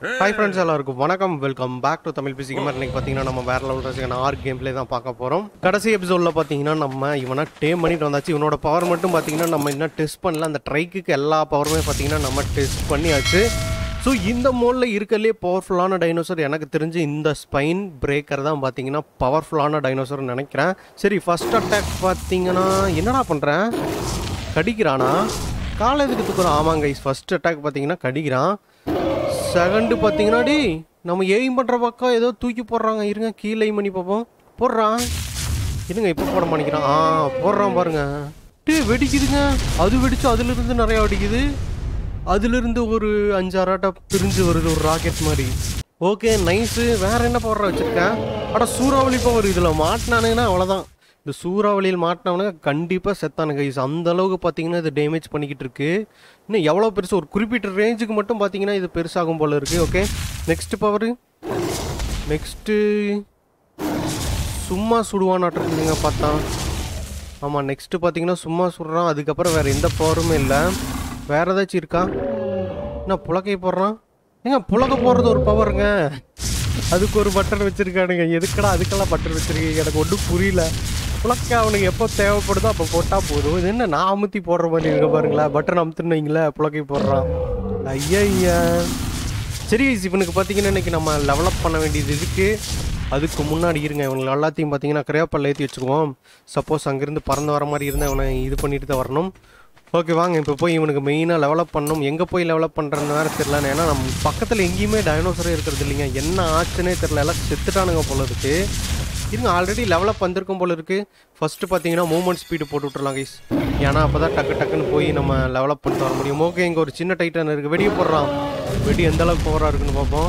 Hi friends எல்லாருக்கும் வணக்கம் welcome back to Tamil PC gamer இன்னைக்கு பார்த்தீங்கன்னா நம்ம வேற லெவல் ரசிகன ஆர் கேம் பிளே தான் பார்க்க போகிறோம் கடைசி எபிசோடில் பார்த்தீங்கன்னா நம்ம இவனை டேம் பண்ணிட்டு வந்தாச்சு இவனோட பவர் மட்டும் பார்த்தீங்கன்னா நம்ம இன்னும் டெஸ்ட் பண்ணல அந்த ட்ரைக்குக்கு எல்லா பவருமே பார்த்தீங்கன்னா நம்ம டெஸ்ட் பண்ணியாச்சு ஸோ இந்த மோடில் இருக்கலே பவர்ஃபுல்லான டைனோசர் எனக்கு தெரிஞ்சு இந்த ஸ்பைன் பிரேக்கர் தான் பார்த்தீங்கன்னா பவர்ஃபுல்லான டைனோசர்னு நினைக்கிறேன் சரி ஃபர்ஸ்ட் அட்டாக் பார்த்தீங்கன்னா என்னடா பண்ணுறேன் கடிக்கிறானா காலை எதுக்கு தூக்குறான் ஆமாங்க கைஸ் ஃபர்ஸ்ட் அட்டாக் பார்த்தீங்கன்னா கடிக்கிறான் செகண்டு பார்த்தீங்கன்னா டி நம்ம எய்ம் பண்ணுற பக்கம் ஏதோ தூக்கி போடுறாங்க இருங்க கீழே aim பண்ணி பார்ப்போம் போடுறான் இருங்க இப்போ போட மாட்டேங்கிறான் ஆ போடுறான் பாருங்க டே வெடிக்குதுங்க அது வெடிச்சு அதுலேருந்து நிறையா வெடிக்குது அதுலேருந்து ஒரு அஞ்சாறாட்டா பிரிஞ்சு வருது ஒரு ராக்கெட் மாதிரி ஓகே நைஸு வேற என்ன பவர் வச்சுருக்கேன் அட சூறாவளி பவர் இதில் மாட்டினானுங்கன்னா அவ்வளோதான் இந்த சூறாவளியில் மாட்டினவனுங்க கண்டிப்பாக செத்தானுங்க கைஸ் அந்த அளவுக்கு பார்த்தீங்கன்னா இது டேமேஜ் பண்ணிக்கிட்டு இருக்கு இன்னும் எவ்வளோ பெருசு ஒரு குறிப்பிட்ட ரேஞ்சுக்கு மட்டும் பார்த்தீங்கன்னா இது பெருசாகும் போல இருக்கு ஓகே நெக்ஸ்ட் பவர் நெக்ஸ்ட்டு சும்மா சுடுவானாட்டிருக்குதுங்க பார்த்தா ஆமாம் நெக்ஸ்ட்டு பார்த்தீங்கன்னா சும்மா சுடுறான் அதுக்கப்புறம் வேறு எந்த பவருமே இல்லை வேறு ஏதாச்சும் இருக்கா என்ன புலக்கை போடுறான் ஏங்க புலக்க போடுறது ஒரு பவருங்க அதுக்கு ஒரு பட்டன் வச்சுருக்கானுங்க எதுக்கடா அதுக்கெல்லாம் பட்டன் வச்சுருக்கீங்க எனக்கு ஒன்றும் புரியல புலக்க அவனுக்கு எப்போ தேவைப்படுதோ அப்போ போட்டால் போதும் இது என்ன நான் அமுத்தி போடுற மாதிரி இருக்க பாருங்களேன் பட்டன் அமுத்துனீங்களே புலக்கை போடுறான் ஐயா சரி guys, இவனுக்கு பார்த்தீங்கன்னா இன்னைக்கு நம்ம லெவலப் பண்ண வேண்டியது இருக்கு அதுக்கு முன்னாடி இருங்க இவனுக்கு எல்லாத்தையும் பார்த்தீங்கன்னா கிரையாப்பல் ஏற்றி வச்சுக்குவோம் சப்போஸ் அங்கேருந்து பறந்து வர மாதிரி இருந்தால் இவனை இது பண்ணிட்டு தான் வரணும் ஓகே வாங்க இப்போ போய் இவனுக்கு மெயினாக டெவலப் பண்ணணும் எங்கே போய் டெவலப் பண்ணுறன்னு வேறு தெரில ஏன்னா நம்ம பக்கத்தில் எங்கேயுமே டைனோசரே இருக்கிறது இல்லைங்க என்ன ஆச்சுன்னே தெரில எல்லாம் செத்துட்டானுங்க போல இருக்கு இருங்க ஆல்ரெடி லெவலப் வந்திருக்கும் போல இருக்கு ஃபர்ஸ்ட் பார்த்தீங்கன்னா மூவ்மெண்ட் ஸ்பீடு போட்டு விட்றலாம் கைஸ் ஏன்னா அப்போ தான் டக்கு டக்குன்னு போய் நம்ம லெவலப் பண்ணிட்டு வர முடியும் ஓகே இங்கே ஒரு சின்ன டைட்டன் இருக்குது வெடியை போடுறான் வெடி எந்த அளவுக்கு பவராக இருக்குன்னு பார்ப்போம்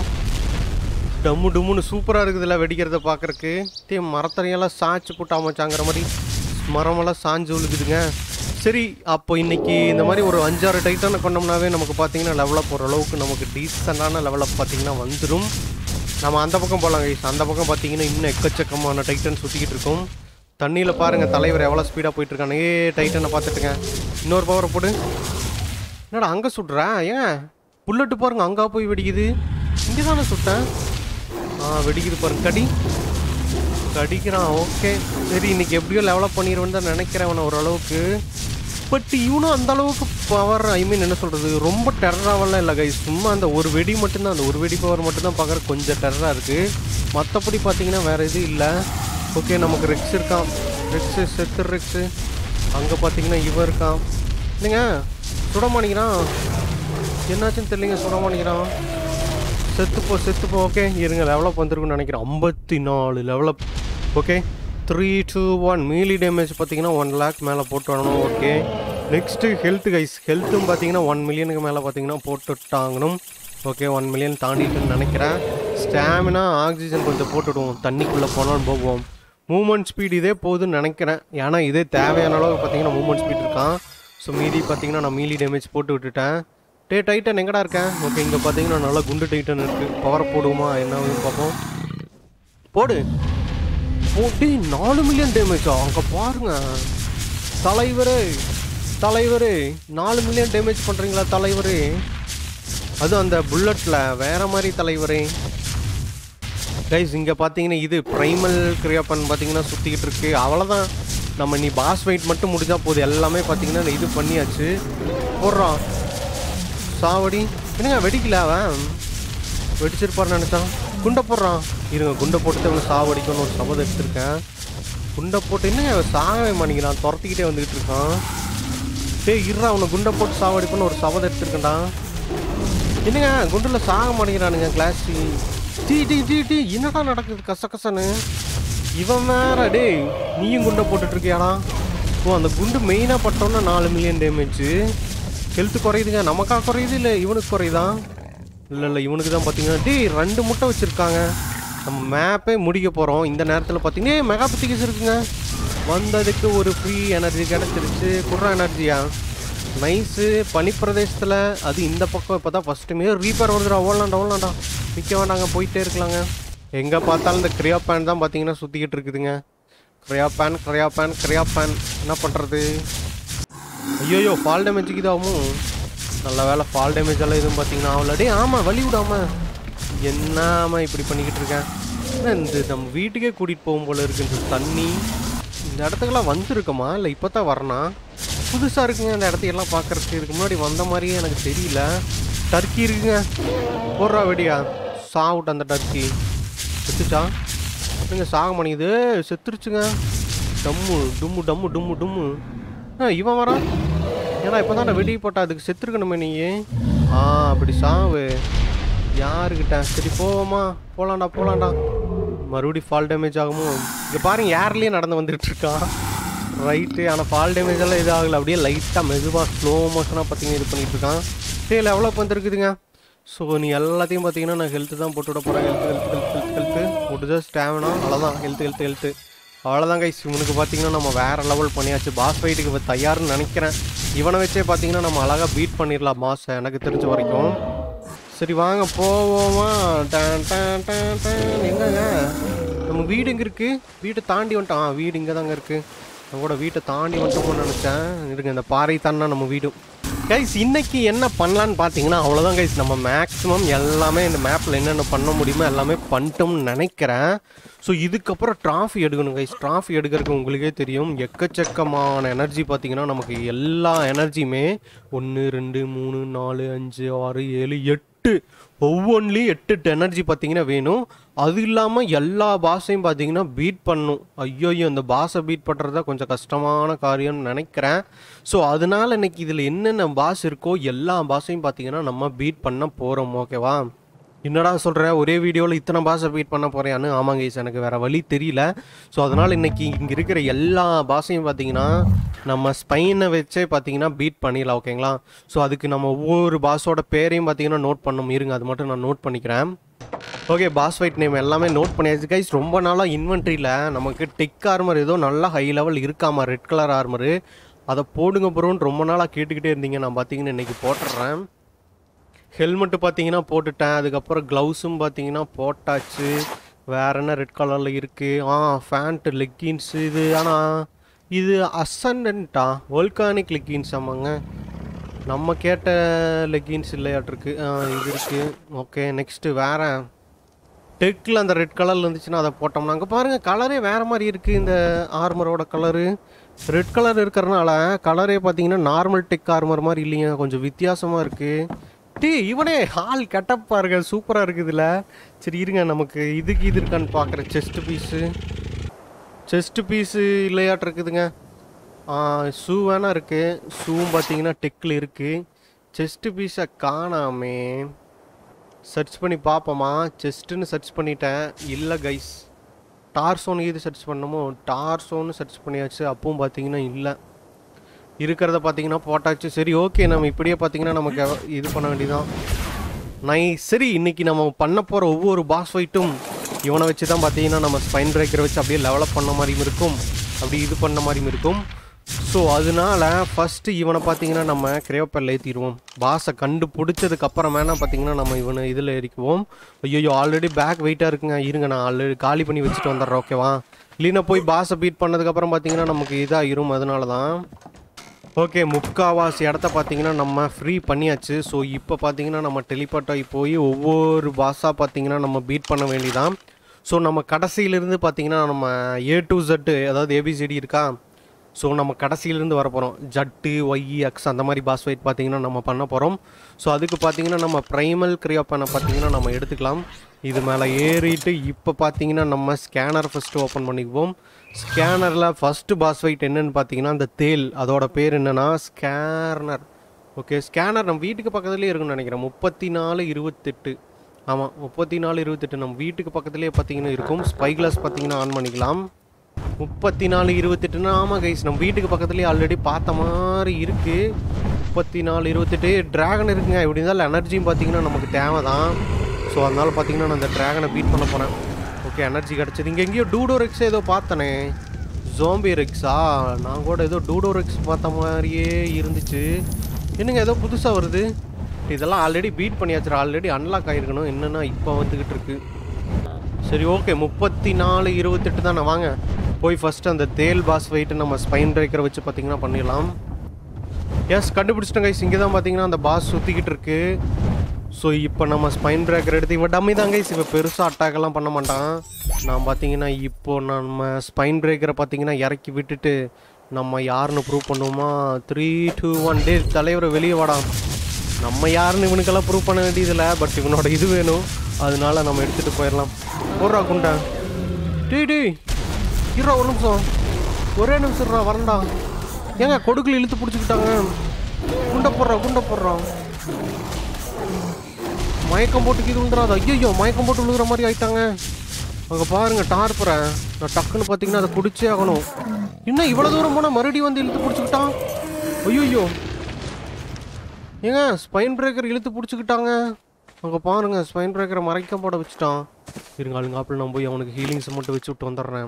டம்மு டும்முன்னு சூப்பராக இருக்குதுல்ல வெடிக்கிறத பார்க்குறக்கு தே மரத்தறையெல்லாம் சாய்ச்சி போட்டு அமைச்சாங்கிற மாதிரி மரமெல்லாம் சாஞ்சு விழுகுதுங்க சரி அப்போ இன்னைக்கு இந்த மாதிரி ஒரு அஞ்சாறு டைட்டனை கொண்டோம்னாவே நமக்கு பார்த்தீங்கன்னா லெவலப் போகிற அளவுக்கு நமக்கு டீசெண்டான லெவலப் பார்த்தீங்கன்னா வந்துடும் நம்ம அந்த பக்கம் போகலாம் கைஸ் அந்த பக்கம் பார்த்தீங்கன்னா இன்னும் எக்கச்சக்கமான டைட்டன் சுற்றிக்கிட்டு இருக்கும் தண்ணியில் பாருங்கள் தலைவர் எவ்வளோ ஸ்பீடாக போயிட்டு இருக்கானே ஏ டைட்டனை பார்த்துட்டுங்க இன்னொரு பவரை போடு என்னடா அங்கே சுடுறேன் ஏன் புல்லட்டு பாருங்க அங்கே போய் வெடிக்குது இங்கே தானே சுட்டேன் ஆ வெடிக்குது பாருங்க கடி கடிக்கிறான் ஓகே சரி இன்னைக்கு எப்படியோ லெவலப் பண்ணிடுவேன்னு தான் நினைக்கிறேன் அவனை ஓரளவுக்கு பட் இவனும் அந்த அளவுக்கு பவர் ஐ மீன் என்ன சொல்கிறது ரொம்ப டெரராவெல்லாம் இல்லை கை சும்மா அந்த ஒரு வெடி மட்டும்தான் அந்த ஒரு வெடி பவர் மட்டும்தான் பார்க்குற கொஞ்சம் டெரராக இருக்குது மற்றபடி பார்த்தீங்கன்னா வேறு எதுவும் இல்லை ஓகே நமக்கு ரெக்ஸ் இருக்கான் ரெக்ஸு செத்து ரெக்ஸு அங்கே பார்த்தீங்கன்னா இவன் இருக்கான் இல்லைங்க சுட மாட்டேங்கிறான் என்னாச்சுன்னு தெரியலங்க சுட மாட்டேங்கிறான் செத்துப்போ செத்துப்போ ஓகே இருங்க லெவலப் வந்திருக்குன்னு நினைக்கிறேன் ஐம்பத்தி நாலு level up okay three two one melee damage பார்த்தீங்கன்னா ஒன் லேக் மேலே போட்டு வரணும் ஓகே நெக்ஸ்ட்டு ஹெல்த் கைஸ் ஹெல்த்தும் பார்த்தீங்கன்னா ஒன் மில்லியனுக்கு மேலே பார்த்தீங்கன்னா போட்டுட்டாங்கணும் ஓகே ஒன் மில்லியன் தாண்டிட்டுன்னு நினைக்கிறேன் ஸ்டாமினா ஆக்சிஜன் கொஞ்சம் போட்டுடுவோம் தண்ணிக்குள்ளே போனாலும் போவோம் மூமெண்ட் ஸ்பீட் இதே போகுதுன்னு நினைக்கிறேன் ஏன்னா இதே தேவையான அளவுக்கு பார்த்தீங்கன்னா மூமெண்ட் ஸ்பீட் இருக்கான் ஸோ மீதி பார்த்தீங்கன்னா நான் மீலி டேமேஜ் போட்டு விட்டுட்டேன் டே டைட்டன் எங்கடா இருக்கேன் ஓகே இங்கே பார்த்தீங்கன்னா நல்லா குண்டு டைட்டன் இருக்குது பவர் போடுவோமா என்ன ஆகுதுன்னு பார்ப்போம் போடு போட்டி நாலு மில்லியன் டேமேஜா அங்கே பாருங்க தலைவரே தலைவரே நாலு மில்லியன் டேமேஜ் பண்ணுறீங்களா தலைவரே அதுவும் அந்த புல்லட்டில் வேற மாதிரி தலைவரே கைஸ் இங்கே பார்த்தீங்கன்னா இது ப்ரைமல் கிரியாப்பன் பார்த்தீங்கன்னா சுற்றிக்கிட்டு இருக்கு அவ்வளோதான் நம்ம நீ பாஸ் வெயிட் மட்டும் முடிஞ்சா போதும் எல்லாமே பார்த்தீங்கன்னா இது பண்ணியாச்சு போடுறான் சாவடி என்னங்க வெடிக்கல அவன் வெடிச்சிருப்பாருன்னு நினச்சான் குண்டை போடுறான் இருங்க குண்டை போட்டு அவனை சாவடிக்கணும்னு ஒரு சபதம் எடுத்திருக்கேன் குண்டை போட்டு என்னங்க அவன் சாகவே மாட்டேங்கிறான் துரத்திக்கிட்டே வந்துக்கிட்டு இருக்கான் டேய் இருறா அவனை குண்டை போட்டு சாவடிக்கணும்னு ஒரு சபதம் எடுத்திருக்கேன்டா என்னங்க குண்டில் சாக மாட்டேங்கிறானுங்க கிளாஸ் டீ டீ டீ டீ என்னடா நடக்குது கசகசன்னு இவன் வேற டேய் நீயும் குண்டை போட்டுட்டு இருக்கியாடா ஓ அந்த குண்டு மெயினாக பட்டோன்னா நாலு மில்லியன் டேமேஜ் ஹெல்த் குறையுதுங்க நமக்கா குறையுது இல்லை இவனுக்கு குறையுதா இல்லை இல்லை இவனுக்கு தான் பார்த்தீங்கன்னா டேய் ரெண்டு முட்டை வச்சுருக்காங்க நம்ம மேப்பே முடிக்க போகிறோம் இந்த நேரத்தில் பார்த்தீங்கன்னா மெகா பித்திகஸ் இருக்குங்க வந்ததுக்கு ஒரு ஃப்ரீ எனர்ஜி கிடச்சிருச்சு குர்ரா எனர்ஜியா நைஸு பனிப்பிரதேசத்தில் அது இந்த பக்கம் இப்போ தான் ஃபஸ்ட்டுமே ரீப்பர் வருதுடா ஓடலாம்டா ஓடலாம்டா நிற்க வேண்டாங்க போயிட்டே இருக்கலாங்க எங்கே பார்த்தாலும் இந்த கிரியா பேன் தான் பார்த்தீங்கன்னா சுற்றிக்கிட்டு இருக்குதுங்க கிரியா பேன் கிரியா பேன் கிரியா பேன் என்ன பண்ணுறது ஐயோயோ ஃபால் டேமேஜுக்கு இதாகும் நல்ல வேலை ஃபால் டேமேஜ் எல்லாம் எதுவும் பார்த்தீங்கன்னா ஆகல டே ஆமாம் வலி விடாம என்னாம இப்படி பண்ணிக்கிட்டு இருக்கேன் என்ன இந்த நம்ம வீட்டுக்கே கூட்டிகிட்டு போகும் போல இருக்கு இந்த தண்ணி இந்த இடத்துக்கெல்லாம் வந்திருக்கமா இல்லை இப்போ தான் வரனா புதுசாக இருக்குங்க இந்த இடத்தையெல்லாம் பார்க்கறதுக்கு இதுக்கு முன்னாடி வந்த மாதிரியே எனக்கு தெரியல டர்க்கி இருக்குங்க போடுறா வெடியா சாவுட்டு அந்த டர்க்கி செத்துச்சா அப்படிங்க சாக மாட்டேங்குது செத்துருச்சுங்க டம்மு டும்மு டம்மு டும்மு டும்மு ஆ இவன் வரான் ஏன்னா இப்போ தான் வெடி போட்டா அதுக்கு செத்துருக்கணுமே நீ ஆ அப்படி சாவு யாருக்கிட்ட சரி போவோமா போலாம்டா போலாம்டா மறுபடியும் ஃபால் டேமேஜ் ஆகுமோ இங்கே பாருங்க ஏர்லேயே நடந்து வந்துட்டு இருக்கான் ரைட்டு ஆனால் ஃபால் டேமேஜ் எல்லாம் இது ஆகலை அப்படியே லைட்டாக மெதுவாக ஸ்லோ மோஷனாக பார்த்தீங்கன்னா இது பண்ணிட்டு இருக்கான் சரி எவ்வளோ வந்துருக்குதுங்க ஸோ நீ எல்லாத்தையும் பார்த்தீங்கன்னா நான் ஹெல்த்து தான் போட்டு விட போகிறேன் health health health health health முடிஞ்ச ஸ்டாமினா அவ்வளோதான் ஹெல்த் ஹெல்த் ஹெல்த்து அவ்வளோதான் கைஸ் இவனுக்கு பார்த்தீங்கன்னா நம்ம வேறு லெவல் பண்ணியாச்சு பாஸ் ஃபைட்டுக்கு இப்போ தயார்னு நினைக்கிறேன் இவனை வச்சே பார்த்தீங்கன்னா நம்ம அழகாக பீட் பண்ணிடலாம் பாஸை எனக்கு தெரிஞ்ச வரைக்கும் சரி வாங்க போவோமா டான் டான் டான் டான். எங்கங்க நம்ம வீடு எங்கே இருக்குது வீட்டை தாண்டி வந்துட்டோம் ஆ வீடு இங்கே தாங்க இருக்குது நம்ம கூட வீட்டை தாண்டி வந்துட்டோம்னு நினச்சேன் இருங்க இந்த பாறை தானா நம்ம வீடு கைஸ் இன்னைக்கு என்ன பண்ணலான்னு பார்த்தீங்கன்னா அவ்வளோதான் கைஸ் நம்ம மேக்ஸிமம் எல்லாமே இந்த மேப்பில் என்னென்ன பண்ண முடியுமோ எல்லாமே பண்ணிட்டோம்னு நினைக்கிறேன் ஸோ இதுக்கப்புறம் ட்ராஃபி எடுக்கணும் கைஸ் ட்ராஃபி எடுக்கிறதுக்கு உங்களுக்கே தெரியும் எக்கச்சக்கமான எனர்ஜி பார்த்தீங்கன்னா நமக்கு எல்லா எனர்ஜியுமே ஒன்று ரெண்டு மூணு நாலு அஞ்சு ஆறு ஏழு எட்டு ஒவ்வொன்றிலையும் எட்டு எட்டு எனர்ஜி பார்த்தீங்கன்னா வேணும் அது இல்லாமல் எல்லா பாஸையும் பார்த்தீங்கன்னா பீட் பண்ணும் ஐயோ இந்த பாஸை பீட் பண்ணுறது தான் கொஞ்சம் கஷ்டமான காரியம்னு நினைக்கிறேன் ஸோ அதனால இன்னைக்கு இதில் என்னென்ன பாஸ் இருக்கோ எல்லா பாஸையும் பார்த்தீங்கன்னா நம்ம பீட் பண்ண போகிறோம் ஓகேவா என்னடா சொல்கிற ஒரே வீடியோவில் இத்தனை பாஸை பீட் பண்ண போகிறேன்னு ஆமாங்க ஈஸ் எனக்கு வேறு வழி தெரியல ஸோ அதனால் இன்னைக்கு இங்கே இருக்கிற எல்லா பாஸையும் பார்த்தீங்கன்னா நம்ம ஸ்பைனை வச்சே பார்த்தீங்கன்னா பீட் பண்ணிடலாம் ஓகேங்களா ஸோ அதுக்கு நம்ம ஒவ்வொரு பாஸோட பேரையும் பார்த்தீங்கன்னா நோட் பண்ணணும் இருங்க அது மட்டும் நான் நோட் பண்ணிக்கிறேன் ஓகே பாஸ் ஃபைட் நேம் எல்லாமே நோட் பண்ணியாச்சு கைஸ் ரொம்ப நாளாக இன்வென்ட்ரியில் நமக்கு டெக் ஆர்மர் ஏதோ நல்லா ஹை லெவல் இருக்காமா ரெட் கலர் ஆர்மரு அதை போடுங்க ப்ரோன்னு ரொம்ப நாளாக கேட்டுக்கிட்டே இருந்தீங்க நான் பார்த்தீங்கன்னா இன்றைக்கி போட்டுடுறேன் ஹெல்மெட்டு பார்த்தீங்கன்னா போட்டுட்டேன் அதுக்கப்புறம் க்ளவுஸும் பார்த்தீங்கன்னா போட்டாச்சு வேற என்ன ரெட் கலரில் இருக்குது ஆ ஃபேண்ட்டு லெக்கின்ஸு இது ஆனால் இது அசண்டன்ட்டா ஒல்கானிக் லெக்கின்ஸ் ஆமாங்க நம்ம கேட்ட லெக்கின்ஸ் இல்லையாட்டிருக்கு ஆ இது இருக்குது ஓகே நெக்ஸ்ட்டு வேற டெக்கில் அந்த ரெட் கலரில் இருந்துச்சுன்னா அதை போட்டோம்னா அங்கே பாருங்கள் கலரே வேறு மாதிரி இருக்குது இந்த ஆர்மரோட கலரு ரெட் கலர் இருக்கிறனால கலரே பார்த்தீங்கன்னா நார்மல் டெக் ஆர்மர் மாதிரி இல்லைங்க கொஞ்சம் வித்தியாசமாக இருக்குது டீ இவனே ஹால் கட்டப் பாருங்க சூப்பராக இருக்குதுல்ல சரி இருங்க நமக்கு இதுக்கு இது இருக்கான்னு பார்க்குறேன் செஸ்ட் பீஸு செஸ்ட் பீஸு இல்லையாட்டு இருக்குதுங்க ஷூ வேணா இருக்குது ஷூவும் பார்த்தீங்கன்னா டெக்கில் இருக்குது செஸ்ட் பீஸை காணாமே சர்ச் பண்ணி பார்ப்போமா செஸ்ட்டுன்னு சர்ச் பண்ணிட்டேன் இல்லை கைஸ் டார்சோன் இது சர்ச் பண்ணமோ டார்சோன்னு சர்ச் பண்ணியாச்சு அப்பவும் பார்த்தீங்கன்னா இல்லை இருக்கிறத பார்த்தீங்கன்னா போட்டாச்சு சரி ஓகே நம்ம இப்படியே பார்த்தீங்கன்னா நமக்கு எவ- இது பண்ண வேண்டியதான் நை சரி இன்னைக்கு நம்ம பண்ண போகிற ஒவ்வொரு பாஸ் ஃபைட்டும் இவனை வச்சு தான் பார்த்தீங்கன்னா நம்ம ஸ்பைன் பிரேக்கரை வச்சு அப்படியே லெவலப் பண்ண மாதிரியும் இருக்கும் அப்படி இது பண்ண மாதிரியும் இருக்கும் ஸோ அதனால ஃபஸ்ட்டு இவனை பார்த்தீங்கன்னா நம்ம கிரேவப்பரில் ஏற்றிடுவோம் பாஸை கண்டுபிடிச்சதுக்கு அப்புறமேனா பார்த்தீங்கன்னா நம்ம இவனை இதில் ஏறிக்குவோம் ஐயோ ஆல்ரெடி பேக் வெயிட்டாக இருக்குங்க இருங்க நான் ஆல்ரெடி காலி பண்ணி வச்சுட்டு வந்துடுறேன் ஓகேவா இல்லைன்னா போய் பாஸை பீட் பண்ணதுக்கப்புறம் பார்த்தீங்கன்னா நமக்கு இதாகிரும் அதனால தான் ஓகே முக்காவாசி இடத்த பார்த்தீங்கன்னா நம்ம ஃப்ரீ பண்ணியாச்சு ஸோ இப்போ பார்த்தீங்கன்னா நம்ம டெலிபோர்ட் ஆகி போய் ஒவ்வொரு பாஸாக பார்த்தீங்கன்னா நம்ம பீட் பண்ண வேண்டியதான் ஸோ நம்ம கடைசியிலேருந்து பார்த்தீங்கன்னா நம்ம ஏ டு ஜட்டு அதாவது ஏபிசிடி இருக்கா ஸோ நம்ம கடைசியிலேருந்து வர போகிறோம் ஜட்டு ஒய் எக்ஸ் அந்த மாதிரி பாஸ் ஃபைட் பார்த்தீங்கன்னா நம்ம பண்ண போகிறோம் ஸோ அதுக்கு பார்த்தீங்கன்னா நம்ம ப்ரைமல் கிரியாப்பனை பார்த்தீங்கன்னா நம்ம எடுத்துக்கலாம் இது மேலே ஏறிட்டு இப்போ பார்த்தீங்கன்னா நம்ம ஸ்கேனர் ஃபஸ்ட்டு ஓப்பன் பண்ணிக்குவோம் ஸ்கேனரில் ஃபஸ்ட்டு பாஸ் ஃபைட் என்னன்னு பார்த்தீங்கன்னா அந்த தேல் அதோட பேர் என்னன்னா ஸ்கேனர் ஓகே ஸ்கேனர் நம்ம வீட்டுக்கு பக்கத்துலேயே இருக்குன்னு நினைக்கிறேன் முப்பத்தி நாலு இருபத்தெட்டு ஆமாம் முப்பத்தி நாலு இருபத்தெட்டு நம்ம வீட்டுக்கு பக்கத்துலேயே பார்த்தீங்கன்னா இருக்கும் ஸ்பை கிளாஸ் பார்த்தீங்கன்னா ஆன் பண்ணிக்கலாம் முப்பத்தி நாலு இருபத்தெட்டுனா ஆமாம் கைஸ் நம்ம வீட்டுக்கு பக்கத்துலேயே ஆல்ரெடி பார்த்த மாதிரி இருக்குது முப்பத்தி நாலு இருபத்தெட்டு டிராகன் இருக்குங்க எப்படி இருந்தாலும் எனர்ஜியும் பார்த்தீங்கன்னா நமக்கு தேவை தான் ஸோ அதனால பார்த்தீங்கன்னா நான் அந்த டிராகனை பீட் பண்ண போகிறேன் ஓகே எனர்ஜி கிடச்சது இங்கே எங்கேயோ டூடோ ரெக்ஸ் ஏதோ பார்த்தனே ஜோம்பி ரெக்ஸா நான் கூட ஏதோ டூடோ ரெக்ஸ் பார்த்த மாதிரியே இருந்துச்சு என்னங்க ஏதோ புதுசாக வருது இதெல்லாம் ஆல்ரெடி பீட் பண்ணியாச்சு ஆல்ரெடி அன்லாக் ஆகிருக்கணும் என்னென்னா இப்போ வந்துக்கிட்டு இருக்கு சரி ஓகே முப்பத்தி நாலு இருபத்தெட்டு தானே வாங்க போய் ஃபஸ்ட்டு அந்த தேல் பாஸ் வெயிட்டு நம்ம ஸ்பைன் பிரேக்கரை வச்சு பார்த்தீங்கன்னா பண்ணிடலாம் எஸ் கண்டுபிடிச்சிட்டேன் கைஸ் இங்கே தான் பார்த்தீங்கன்னா அந்த பாஸ் சுற்றிக்கிட்டு இருக்கு ஸோ இப்போ நம்ம ஸ்பைன் பிரேக்கர் எடுத்து இவன் டம்மி தாங்க இப்போ பெருசாக அட்டாக் எல்லாம் பண்ண மாட்டான் நான் பார்த்தீங்கன்னா இப்போ நம்ம ஸ்பைன் பிரேக்கரை பார்த்தீங்கன்னா இறக்கி விட்டுட்டு நம்ம யாருன்னு ப்ரூவ் பண்ணுவோமா த்ரீ டூ ஒன் டே தலைவரை வெளியே வாடா நம்ம யாருன்னு இவனுக்கெல்லாம் ப்ரூவ் பண்ண வேண்டியதில்லை பட் இவனோட இது வேணும் அதனால நம்ம எடுத்துகிட்டு போயிடலாம் போடுறா குண்டா டேய் டேய் இருடா ஒரு நிமிஷம் ஒரே நிமிஷம் இருடா வரண்டா ஏங்க கொடுக்குல இழுத்து பிடிச்சிக்கிட்டாங்க குண்டை போடுறா குண்டை போடுறான் மயக்கம் போட்டு கீது விழுந்துறாது ஐயோ மயக்கம் போட்டு விழுகிற மாதிரி ஆயிட்டாங்க அங்கே பாருங்க டார்பரை நான் டக்குன்னு பார்த்தீங்கன்னா அதை குடிச்சே ஆகணும் இன்னும் இவ்வளோ தூரம் போனால் மறுபடியும் வந்து இழுத்து பிடிச்சிக்கிட்டான் ஐயோ ஏங்க ஸ்பைன் பிரேக்கர் இழுத்து பிடிச்சிக்கிட்டாங்க அங்கே பாருங்க ஸ்பைன் பிரேக்கரை மறைக்க போட வச்சுட்டான் இருங்க ஆளுங்க ஆப்பிள் நான் போய் அவனுக்கு ஹீலிங்ஸை மட்டும் வச்சு விட்டு வந்துடுறேன்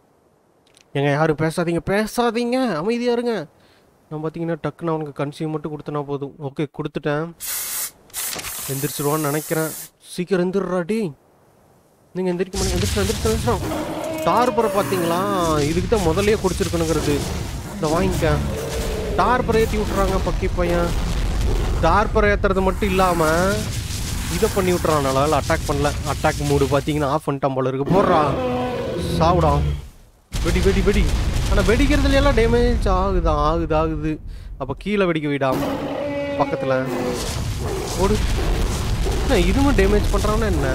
ஏங்க யாரும் பேசாதீங்க பேசாதீங்க அமைதியாக இருங்க நான் பார்த்தீங்கன்னா டக்குன்னு அவனுக்கு கன்சியூம் மட்டும் கொடுத்தனா போதும் ஓகே கொடுத்துட்டேன் எந்திரிச்சிருவான்னு நினைக்கிறேன் சீக்கிரம் எந்திரிடாடி நீங்கள் எந்திரிக்க மாட்டீங்க எந்திரிச்சு எந்திரிச்சு எந்திரிச்சோம் டார்பரை பார்த்தீங்களா இதுக்கு தான் முதல்லயே குடிச்சிருக்கணுங்கிறது இதை வாங்கிக்க டார்பரை ஏற்றி விட்றாங்க பக்கி பையன் டார்பரை ஏற்றுறது மட்டும் இல்லாமல் இதை பண்ணி விட்றான் நல்லா அட்டாக் பண்ணல அட்டாக் மூடு பார்த்தீங்கன்னா ஆஃப் பண்ணிட்டான் போல இருக்கு போடுறா சாவுடா வெடி வெடி வெடி ஆனால் வெடிக்கிறதுல எல்லாம் டேமேஜ் ஆகுது ஆகுது ஆகுது அப்போ கீழே வெடிக்க விடாம பக்கத்தில் ஓடு என்ன இதுவும் டேமேஜ் பண்ணுறான்னா என்ன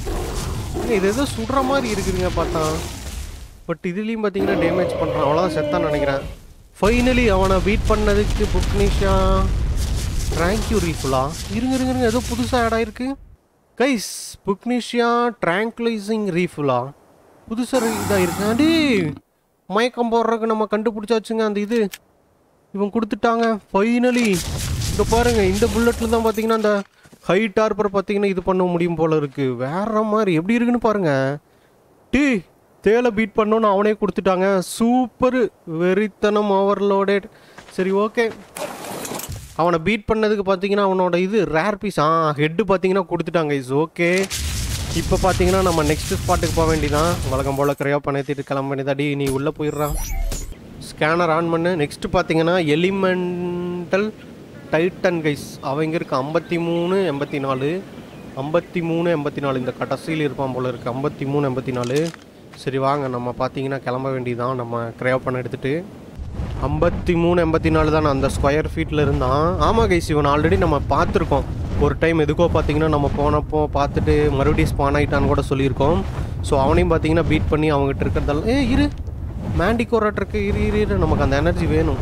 என்ன இது ஏதோ சுடுற மாதிரி இருக்குதுங்க பார்த்தா பட் இதுலேயும் பார்த்தீங்கன்னா டேமேஜ் பண்ணுறான் அவ்வளோதான் செத்தான்னு நினைக்கிறேன் ஃபைனலி அவனை பீட் பண்ணதுக்கு புக்னிஷா ட்ராங்க்யூ ரீஃபுல்லா இருங்க இருங்க இருங்க ஏதோ புதுசாக ஆட் ஆயிருக்கு கைஸ் புக்னிஷியா ட்ராங்க்லைசிங் ரீஃபுல்லா புதுசாக இதாக இருக்கு அடி மயக்கம் போடுறதுக்கு நம்ம கண்டுபிடிச்சாச்சுங்க அந்த இது இவன் கொடுத்துட்டாங்க ஃபைனலி இங்கே பாருங்க இந்த புல்லட்டில் தான் பார்த்தீங்கன்னா அந்த ஹை டார்பர் பார்த்தீங்கன்னா இது பண்ண முடியும் போல இருக்கு வேற மாதிரி எப்படி இருக்குன்னு பாருங்க டீ தேலை பீட் பண்ணோன்னு அவனே கொடுத்துட்டாங்க சூப்பர் வெறித்தனம் ஓவர்லோடட் சரி ஓகே அவனை பீட் பண்ணதுக்கு பார்த்தீங்கன்னா அவனோட இது ரேர் பீஸ் ஆ ஹெட்டு பார்த்தீங்கன்னா கொடுத்துட்டாங்க இஸ் ஓகே இப்போ பார்த்தீங்கன்னா நம்ம நெக்ஸ்ட் ஸ்பாட்டுக்கு போக வேண்டியதான் வழக்கம் போல் கிரையோ பண்ணேத்திட்டு கிளம்ப வேண்டியதாடி நீ உள்ளே போயிடுறான் ஸ்கேனர் ஆன் பண்ணு நெக்ஸ்ட் பார்த்தீங்கன்னா எலிமெண்டல் டைட்டன் கைஸ் அவங்க இருக்கு ஐம்பத்தி மூணு எண்பத்தி நாலு ஐம்பத்தி மூணு எண்பத்தி நாலு இந்த கடைசியில் இருப்பான் போல இருக்கு ஐம்பத்தி மூணு எண்பத்தி நாலு சரி வாங்க நம்ம பார்த்தீங்கன்னா கிளம்ப வேண்டியதான் நம்ம கிரையோ பண்ண எடுத்துகிட்டு ஐம்பத்தி மூணு எண்பத்தி நாலு தான் அந்த ஸ்கொயர் ஃபீட்டில் இருந்தான் ஆமாம் கைஸ் இவன் ஆல்ரெடி நம்ம பார்த்துருக்கோம் ஒரு டைம் எதுக்கோ பார்த்தீங்கன்னா நம்ம போனப்போ பார்த்துட்டு மறுபடியும் ஸ்பான் ஆகிட்டான்னு கூட சொல்லியிருக்கோம் ஸோ அவனையும் பார்த்தீங்கன்னா பீட் பண்ணி அவங்ககிட்ட இருக்கிறதெல்லாம் ஏ இரு மேண்டிகோராட் இருக்கு இரு இரு இரு நமக்கு அந்த எனர்ஜி வேணும்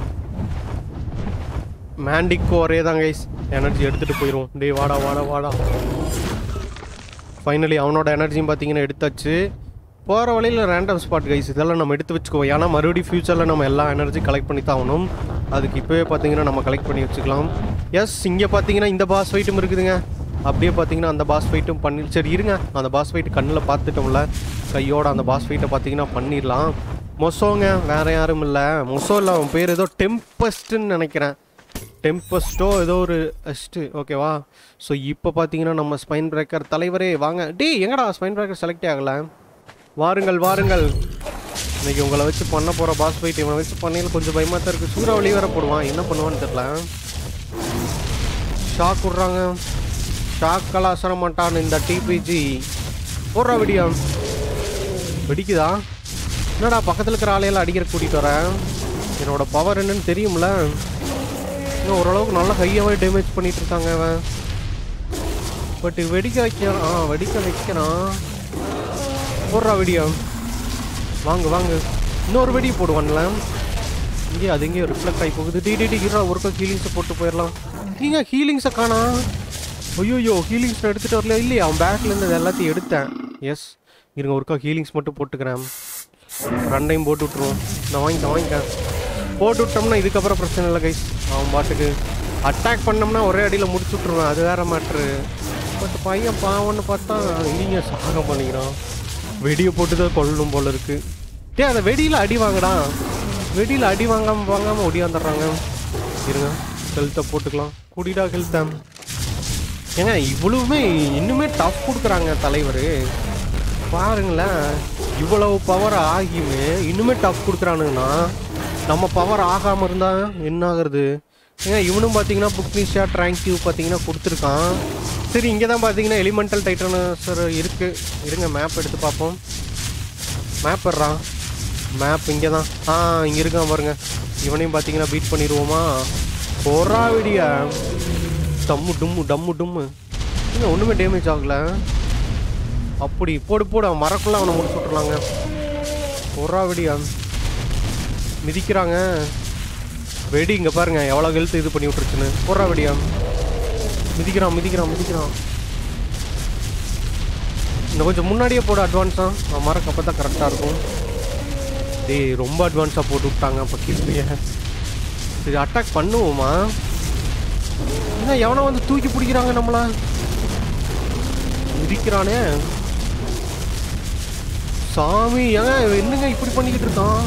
மேண்டிகோரே தான் கைஸ் எனர்ஜி எடுத்துகிட்டு போயிடும் டேய் வாடா வாடா வாடா ஃபைனலி அவனோட எனர்ஜியும் பார்த்தீங்கன்னா எடுத்தாச்சு போகிற வழியில் ரேண்டம் ஸ்பாட் கைஸ் இதெல்லாம் நம்ம எடுத்து வச்சுக்குவோம் ஏன்னா மறுபடியும் ஃப்யூச்சரில் நம்ம எல்லா எனர்ஜி கலெக்ட் பண்ணி தான் ஆகணும் அதுக்கு இப்போவே பார்த்தீங்கன்னா நம்ம கலெக்ட் பண்ணி வச்சுக்கலாம் எஸ் இங்கே பார்த்தீங்கன்னா இந்த பாஸ் ஃபைட்டும் இருக்குதுங்க அப்படியே பார்த்தீங்கன்னா அந்த பாஸ் ஃபைட்டும் பண்ணி சரி இருங்க அந்த பாஸ் ஃபைட்டு கண்ணில் பார்த்துட்டோம்ல கையோட அந்த பாஸ் ஃபைட்டை பார்த்தீங்கன்னா பண்ணிடலாம் மொசோங்க வேற யாரும் இல்லை மொசோ இல்லை அவன் பேர் ஏதோ டெம்பஸ்ட்டுன்னு நினைக்கிறேன் டெம்பஸ்டோ ஏதோ ஒரு அஸ்ட்டு ஓகேவா ஸோ இப்போ பார்த்தீங்கன்னா நம்ம ஸ்பைன் பிரேக்கர் தலைவரே வாங்க டேய் எங்கடா ஸ்பைன் பிரேக்கர் செலக்டே ஆகலை வாருங்கள் வாருங்கள் இன்னைக்கு உங்களை வச்சு பண்ண போகிற பாஸ் ஃபைட் இவனை வச்சு பண்ணையில் கொஞ்சம் பயமாக தான் இருக்குது சூறாவளி வேற போடுவான் என்ன பண்ணுவான்னு தெரில ஷாக் விட்றாங்க ஷாக் கலாசர மாட்டான் இந்த டிபிஜி போடுறா வெடியா வெடிக்குதா என்னடா பக்கத்தில் இருக்கிற ஆளையெல்லாம் அடிக்கிற கூட்டிகிட்டு வரேன் என்னோட பவர் என்னன்னு தெரியும்ல இன்னும் ஓரளவுக்கு நல்லா ஹையாகவே டேமேஜ் பண்ணிட்டு இருக்காங்க அவன் பட் வெடிக்க வைக்கிறான் ஆ வெடிக்க வைக்கிறான் போடுறா வெடியா வாங்க வாங்க இன்னொரு வெடி போடுவான்ல இங்கே அது எங்கேயோ ரிஃப்ளெக்ட் ஆகி போகுது டி டி டி இருடா ஒருக்கா ஹீலிங்ஸை போட்டு போயிடலாம் நீங்க ஹீலிங்ஸை காணா ஐயோயோ ஹீலிங்ஸ் எடுத்துகிட்டு வரல இல்லையா அவன் பேக்ல இருந்து இது எல்லாத்தையும் எடுத்தேன் எஸ் இருங்க ஒருக்கா ஹீலிங்ஸ் மட்டும் போட்டுக்கிறேன் ரெண்டையும் போட்டு விட்ருவோம் நான் வாங்கிக்க வாங்கிக்க போட்டு விட்டோம்னா இதுக்கப்புறம் பிரச்சனை இல்லை கைஸ் அவன் பாட்டுக்கு அட்டாக் பண்ணோம்னா ஒரே அடியில் முடிச்சு விட்ருவேன் அது வேற மேட்ரு பட் பையன் பாவன்னு பார்த்தா இல்லைங்க சாகம் பண்ணிக்கிறான் வெடியை போட்டு தான் கொள்ளணும் போல இருக்கு டே அந்த வெடியில் அடி வாங்கடா வெடியில் அடி வாங்காம வாங்காம ஒடியாந்துடுறாங்க இருங்க ஹெல்த்தை போட்டுக்கலாம் குடிடா ஹெல்த்தை ஏங்க இவ்வளவுமே இன்னுமே டஃப் கொடுக்குறாங்க தலைவர் பாருங்களேன் இவ்வளவு பவர் ஆகியுமே இன்னுமே டஃப் கொடுக்குறானுங்கன்னா நம்ம பவர் ஆகாமல் இருந்தால் என்ன ஆகுறது ஏங்க இவனும் பார்த்தீங்கன்னா புக்னிஷா ட்ராங்க்யூ பார்த்தீங்கன்னா கொடுத்துருக்கான் சரி இங்கே தான் பார்த்தீங்கன்னா எலிமெண்டல் டைட்டனோசர் இருக்குது இருங்க மேப் எடுத்து பார்ப்போம் மேப் வர்றான் மேப் இங்கே தான் ஆ இங்கே இருக்கான் பாருங்க இவனையும் பார்த்தீங்கன்னா பீட் பண்ணிடுவோமா போறா வெடியா டம்மு டும்மு டம்மு டும்மு இல்லை ஒன்றுமே டேமேஜ் ஆகல அப்படி போடு போடு அவன் மரக்குள்ள அவனை முடிச்சு விட்றலாங்க போறா வெடியா மிதிக்கிறாங்க வெடி இங்கே பாருங்க எவ்வளோ ஹெல்த் இது பண்ணி விட்டுருச்சுன்னு போறா வெடியா மிதிக்கிறான் மிதிக்கிறான் மிதிக்கிறான் இன்னும் கொஞ்சம் முன்னாடியே போட அட்வான்ஸாக அவன் மரக்கு அப்போ தான் கரெக்டாக இருக்கும் டேய் ரொம்ப அட்வான்ஸாக போட்டு விட்டாங்க அப்போ கிருப்பிய சரி அட்டாக் பண்ணுவோமா என்ன எவனை வந்து தூக்கி பிடிக்கிறாங்க நம்மள மிதிக்கிறானே சாமி ஏங்க இவன் என்னங்க இப்படி பண்ணிக்கிட்டு இருக்கான்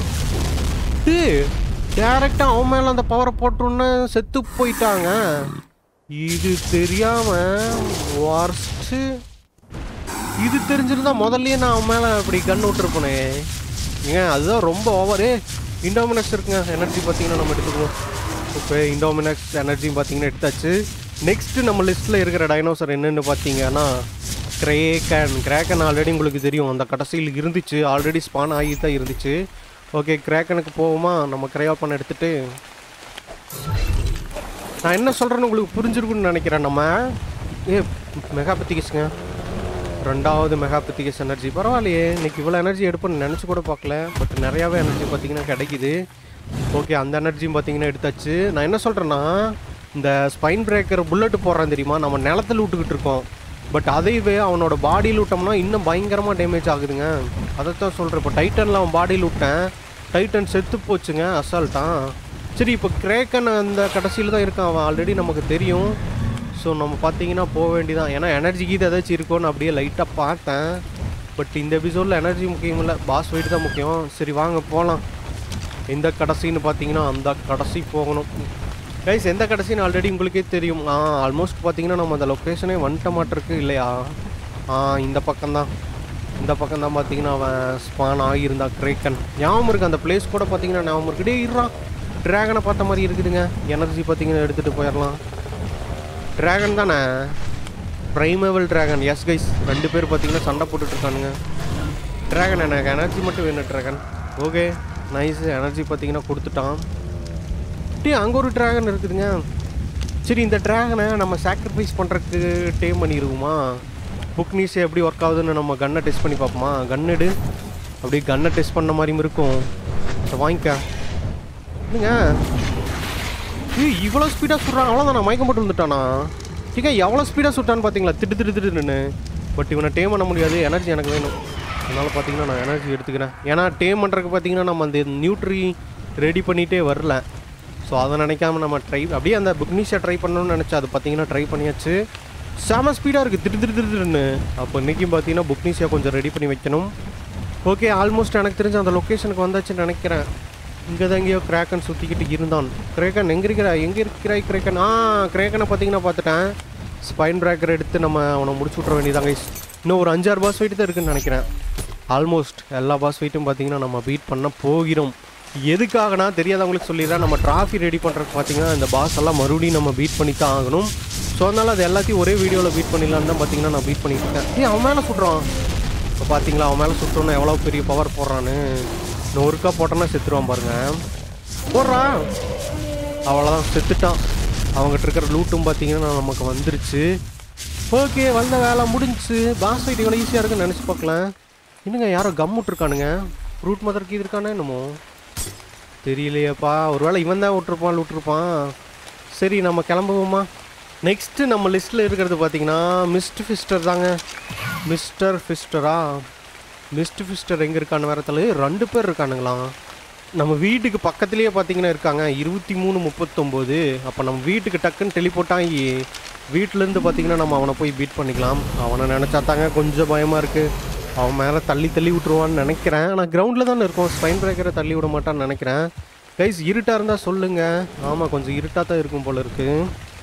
டேரக்டா அவன் மேல அந்த பவரை போட்டோன்னு செத்து போயிட்டாங்க இது தெரியாம worst. இது தெரிஞ்சிருந்தா முதல்லயே நான் அவன் மேல இப்படி கன் விட்டுருப்பனே ஏங்க அதுதான் ரொம்ப ஓவரு இண்டோமினக்ஸ் இருக்குங்க எனர்ஜி பார்த்தீங்கன்னா நம்ம எடுத்துக்குவோம் இப்போ இண்டோமினக்ஸ் எனர்ஜியும் பார்த்தீங்கன்னா எடுத்தாச்சு நெக்ஸ்ட் நம்ம லிஸ்ட்டில் இருக்கிற டைனோசர் என்னன்னு பார்த்தீங்கன்னா கிரேக்கன் கிரேக்கன் ஆல்ரெடி உங்களுக்கு தெரியும் அந்த கடைசியில் இருந்துச்சு ஆல்ரெடி ஸ்பான் ஆகி தான் இருந்துச்சு ஓகே கிரேக்கனுக்கு போவோமா நம்ம கிரையாப்பன் எடுத்துட்டு நான் என்ன சொல்கிறேன்னு உங்களுக்கு புரிஞ்சிருக்குன்னு நினைக்கிறேன் நம்ம ஏ மெகா பத்திக்கிச்சுங்க ரெண்டாவது மெகா பத்திகஸ் எனர்ஜி பரவாயில்லையே இன்னைக்கு இவ்வளோ எனர்ஜி எடுப்பேன்னு நினச்சி கூட பார்க்கல பட் நிறையாவே எனர்ஜி பார்த்தீங்கன்னா கிடைக்குது ஓகே அந்த எனர்ஜியும் பார்த்தீங்கன்னா எடுத்தாச்சு நான் என்ன சொல்கிறேன்னா இந்த ஸ்பைன் பிரேக்கர் புல்லட் போடுறான் தெரியுமா நம்ம நிலத்துல விட்டுக்கிட்டு இருக்கோம் பட் அதைவே அவனோட பாடியில் விட்டோம்னா இன்னும் பயங்கரமாக டேமேஜ் ஆகுதுங்க அதைத்தான் சொல்கிறேன் இப்போ டைட்டனில் அவன் பாடியில் விட்டேன் டைட்டன் செத்து போச்சுங்க அசால்ட்டான் சரி இப்போ கிரேக்கன் அந்த கடைசியில் தான் இருக்கான் அவன் ஆல்ரெடி நமக்கு தெரியும் ஸோ நம்ம பார்த்தீங்கன்னா போக வேண்டியதான் ஏன்னா எனர்ஜி கீது ஏதாச்சும் இருக்கும்னு அப்படியே லைட்டாக பார்த்தேன் பட் இந்த எபிசோடில் எனர்ஜி முக்கியம் இல்லை பாஸ் வெயிட் தான் முக்கியம் சரி வாங்க போகலாம் எந்த கடைசின்னு பார்த்தீங்கன்னா அந்த கடைசி போகணும் கைஸ் எந்த கடைசின்னு ஆல்ரெடி உங்களுக்கே தெரியும் ஆ ஆல்மோஸ்ட் பார்த்தீங்கன்னா நம்ம அந்த லொக்கேஷனே வந்துட்ட மாட்டிருக்கு இல்லையா ஆ இந்த பக்கம்தான் இந்த பக்கம் தான் பார்த்தீங்கன்னா அவன் ஸ்பான் ஆகியிருந்தா கிரேக்கன் ஞாபகம் இருக்கு அந்த பிளேஸ் கூட பார்த்தீங்கன்னா ஞாபகம் இருக்கு டே இருறான் ட்ராகனை பார்த்த மாதிரி இருக்குதுங்க எனர்ஜி பார்த்தீங்கன்னா எடுத்துகிட்டு போயிடலாம் டிராகன் தானே ப்ரைமேவல் டிராகன் எஸ் கைஸ் ரெண்டு பேர் பார்த்தீங்கன்னா சண்டை போட்டுட்டு இருக்கானுங்க டிராகன் எனக்கு எனர்ஜி மட்டும் வேணும் டிராகன் ஓகே நைஸ் எனர்ஜி பார்த்தீங்கன்னா கொடுத்துட்டான் டீ அங்கே ஒரு டிராகன் இருக்குதுங்க சரி இந்த டிராகனை நம்ம சாக்ரிஃபைஸ் பண்ணுறதுக்கு டேம் பண்ணிடுவோமா புக் நீஸ் எப்படி ஒர்க் ஆகுதுன்னு நம்ம கன்னை டெஸ்ட் பண்ணி பார்ப்போமா கன் எடு அப்படியே கன்னை டெஸ்ட் பண்ண மாதிரியும் இருக்கும் சரி வாங்கிக்க இல்லைங்க ஏய் இவ்வளோ ஸ்பீடாக சுடுறான் அவ்வளோதான் நான் மயக்கம் போட்டு வந்துட்டானா டிக்கா எவ்வளோ ஸ்பீடாக சுட்டான்னு பார்த்தீங்களா திட்டு திட்டு திட்டுன்னு பட் இவனை டேம் பண்ண முடியாது எனர்ஜி எனக்கு வேணும் அதனால் பார்த்தீங்கன்னா நான் எனர்ஜி எடுத்துக்கிறேன் ஏன்னா டேம் பண்ணுறதுக்கு பார்த்தீங்கன்னா நம்ம அந்த நியூட்ரி ரெடி பண்ணிகிட்டே வரல ஸோ அதை நினைக்காம நம்ம ட்ரை அப்படியே அந்த புக்னிஷை ட்ரை பண்ணணும்னு நினச்சா அது பார்த்தீங்கன்னா ட்ரை பண்ணியாச்சு செம ஸ்பீடாக இருக்குது திட்டு திட்டு திட்டுன்னு அப்போ இன்றைக்கும் பார்த்தீங்கன்னா புக்னிஷியா கொஞ்சம் ரெடி பண்ணி வைக்கணும் ஓகே ஆல்மோஸ்ட் எனக்கு தெரிஞ்ச அந்த லொக்கேஷனுக்கு வந்தாச்சுன்னு நினைக்கிறேன் இங்கே தான் எங்கேயோ கிரேக்கன் சுற்றிக்கிட்டு இருந்தான் கிரேக்கன் எங்கே இருக்கிற எங்கே இருக்கிறாய் கிரேக்கன் ஆ கிரேக்கனை பார்த்தீங்கன்னா பார்த்துட்டேன் ஸ்பைன் பிரேக்கர் எடுத்து நம்ம அவனை முடிச்சு விட்ற வேண்டியதாங்க இன்னும் ஒரு அஞ்சாறு பாஸ் வெயிட் தான் இருக்குன்னு நினைக்கிறேன் ஆல்மோஸ்ட் எல்லா பாஸ் வெயிட்டும் பார்த்தீங்கன்னா நம்ம பீட் பண்ண போகிறோம் எதுக்காகனா தெரியாதவங்களுக்கு சொல்லிடுறேன் நம்ம டிராஃபி ரெடி பண்ணுறதுக்கு பார்த்தீங்கன்னா இந்த பாஸ் எல்லாம் மறுபடியும் நம்ம பீட் பண்ணி தான் ஆகணும் ஸோ அதனால் அது எல்லாத்தையும் ஒரே வீடியோவில் பீட் பண்ணிடலான்னு தான் பார்த்தீங்கன்னா நான் பீட் பண்ணிட்டு இருக்கேன் ஏய் அவன் மேலே சுடுறான் இப்போ பார்த்தீங்களா அவன் மேலே சுட்டோன்னா எவ்வளோ பெரிய பவர் போடுறான்னு இன்னும் ஒருக்கா போட்டோன்னா செத்துருவான் பாருங்க போடுறான் அவ்வளோதான் செத்துட்டான் அவங்ககிட்ட இருக்கிற லூட்டும் பார்த்தீங்கன்னா நமக்கு வந்துருச்சு ஓகே வந்த வேலை முடிஞ்சுச்சு பாஸ் ஃபைட் இவ்வளோ ஈஸியாக இருக்குன்னு நினச்சி பார்க்கலாம் இன்னுங்க யாரோ கம் விட்ருக்கானுங்க ஃப்ரூட் மதருக்கு இது இருக்கானே என்னமோ தெரியலையேப்பா ஒருவேளை இவன் தான் விட்டுருப்பான் விட்டுருப்பான் சரி நம்ம கிளம்புவோமா நெக்ஸ்ட்டு நம்ம லிஸ்ட்டில் இருக்கிறது பார்த்தீங்கன்னா மிஸ்ட் ஃபிஸ்டர் தாங்க மிஸ்டர் ஃபிஸ்டரா மிஸ்ட் ஃபிஸ்டர் எங்கே இருக்கான்னு வேறத்தில் ரெண்டு பேர் இருக்கானுங்களாம் நம்ம வீட்டுக்கு பக்கத்துலேயே பார்த்தீங்கன்னா இருக்காங்க இருபத்தி மூணு முப்பத்தொம்போது அப்போ நம்ம வீட்டுக்கு டக்குன்னு டெலிபோட்டாகி வீட்டிலேருந்து பார்த்தீங்கன்னா நம்ம அவனை போய் பீட் பண்ணிக்கலாம் அவனை நினச்சா தாங்க கொஞ்சம் பயமாக இருக்குது அவன் மேலே தள்ளி தள்ளி விட்ருவான்னு நினைக்கிறேன் ஆனால் கிரவுண்டில் தானே இருக்கும் ஸ்பைன் பிரேக்கரை தள்ளி விட மாட்டான்னு நினைக்கிறேன் கைஸ் இருட்டாக இருந்தால் சொல்லுங்கள் ஆமாம் கொஞ்சம் இருட்டாக தான் இருக்கும் போல இருக்குது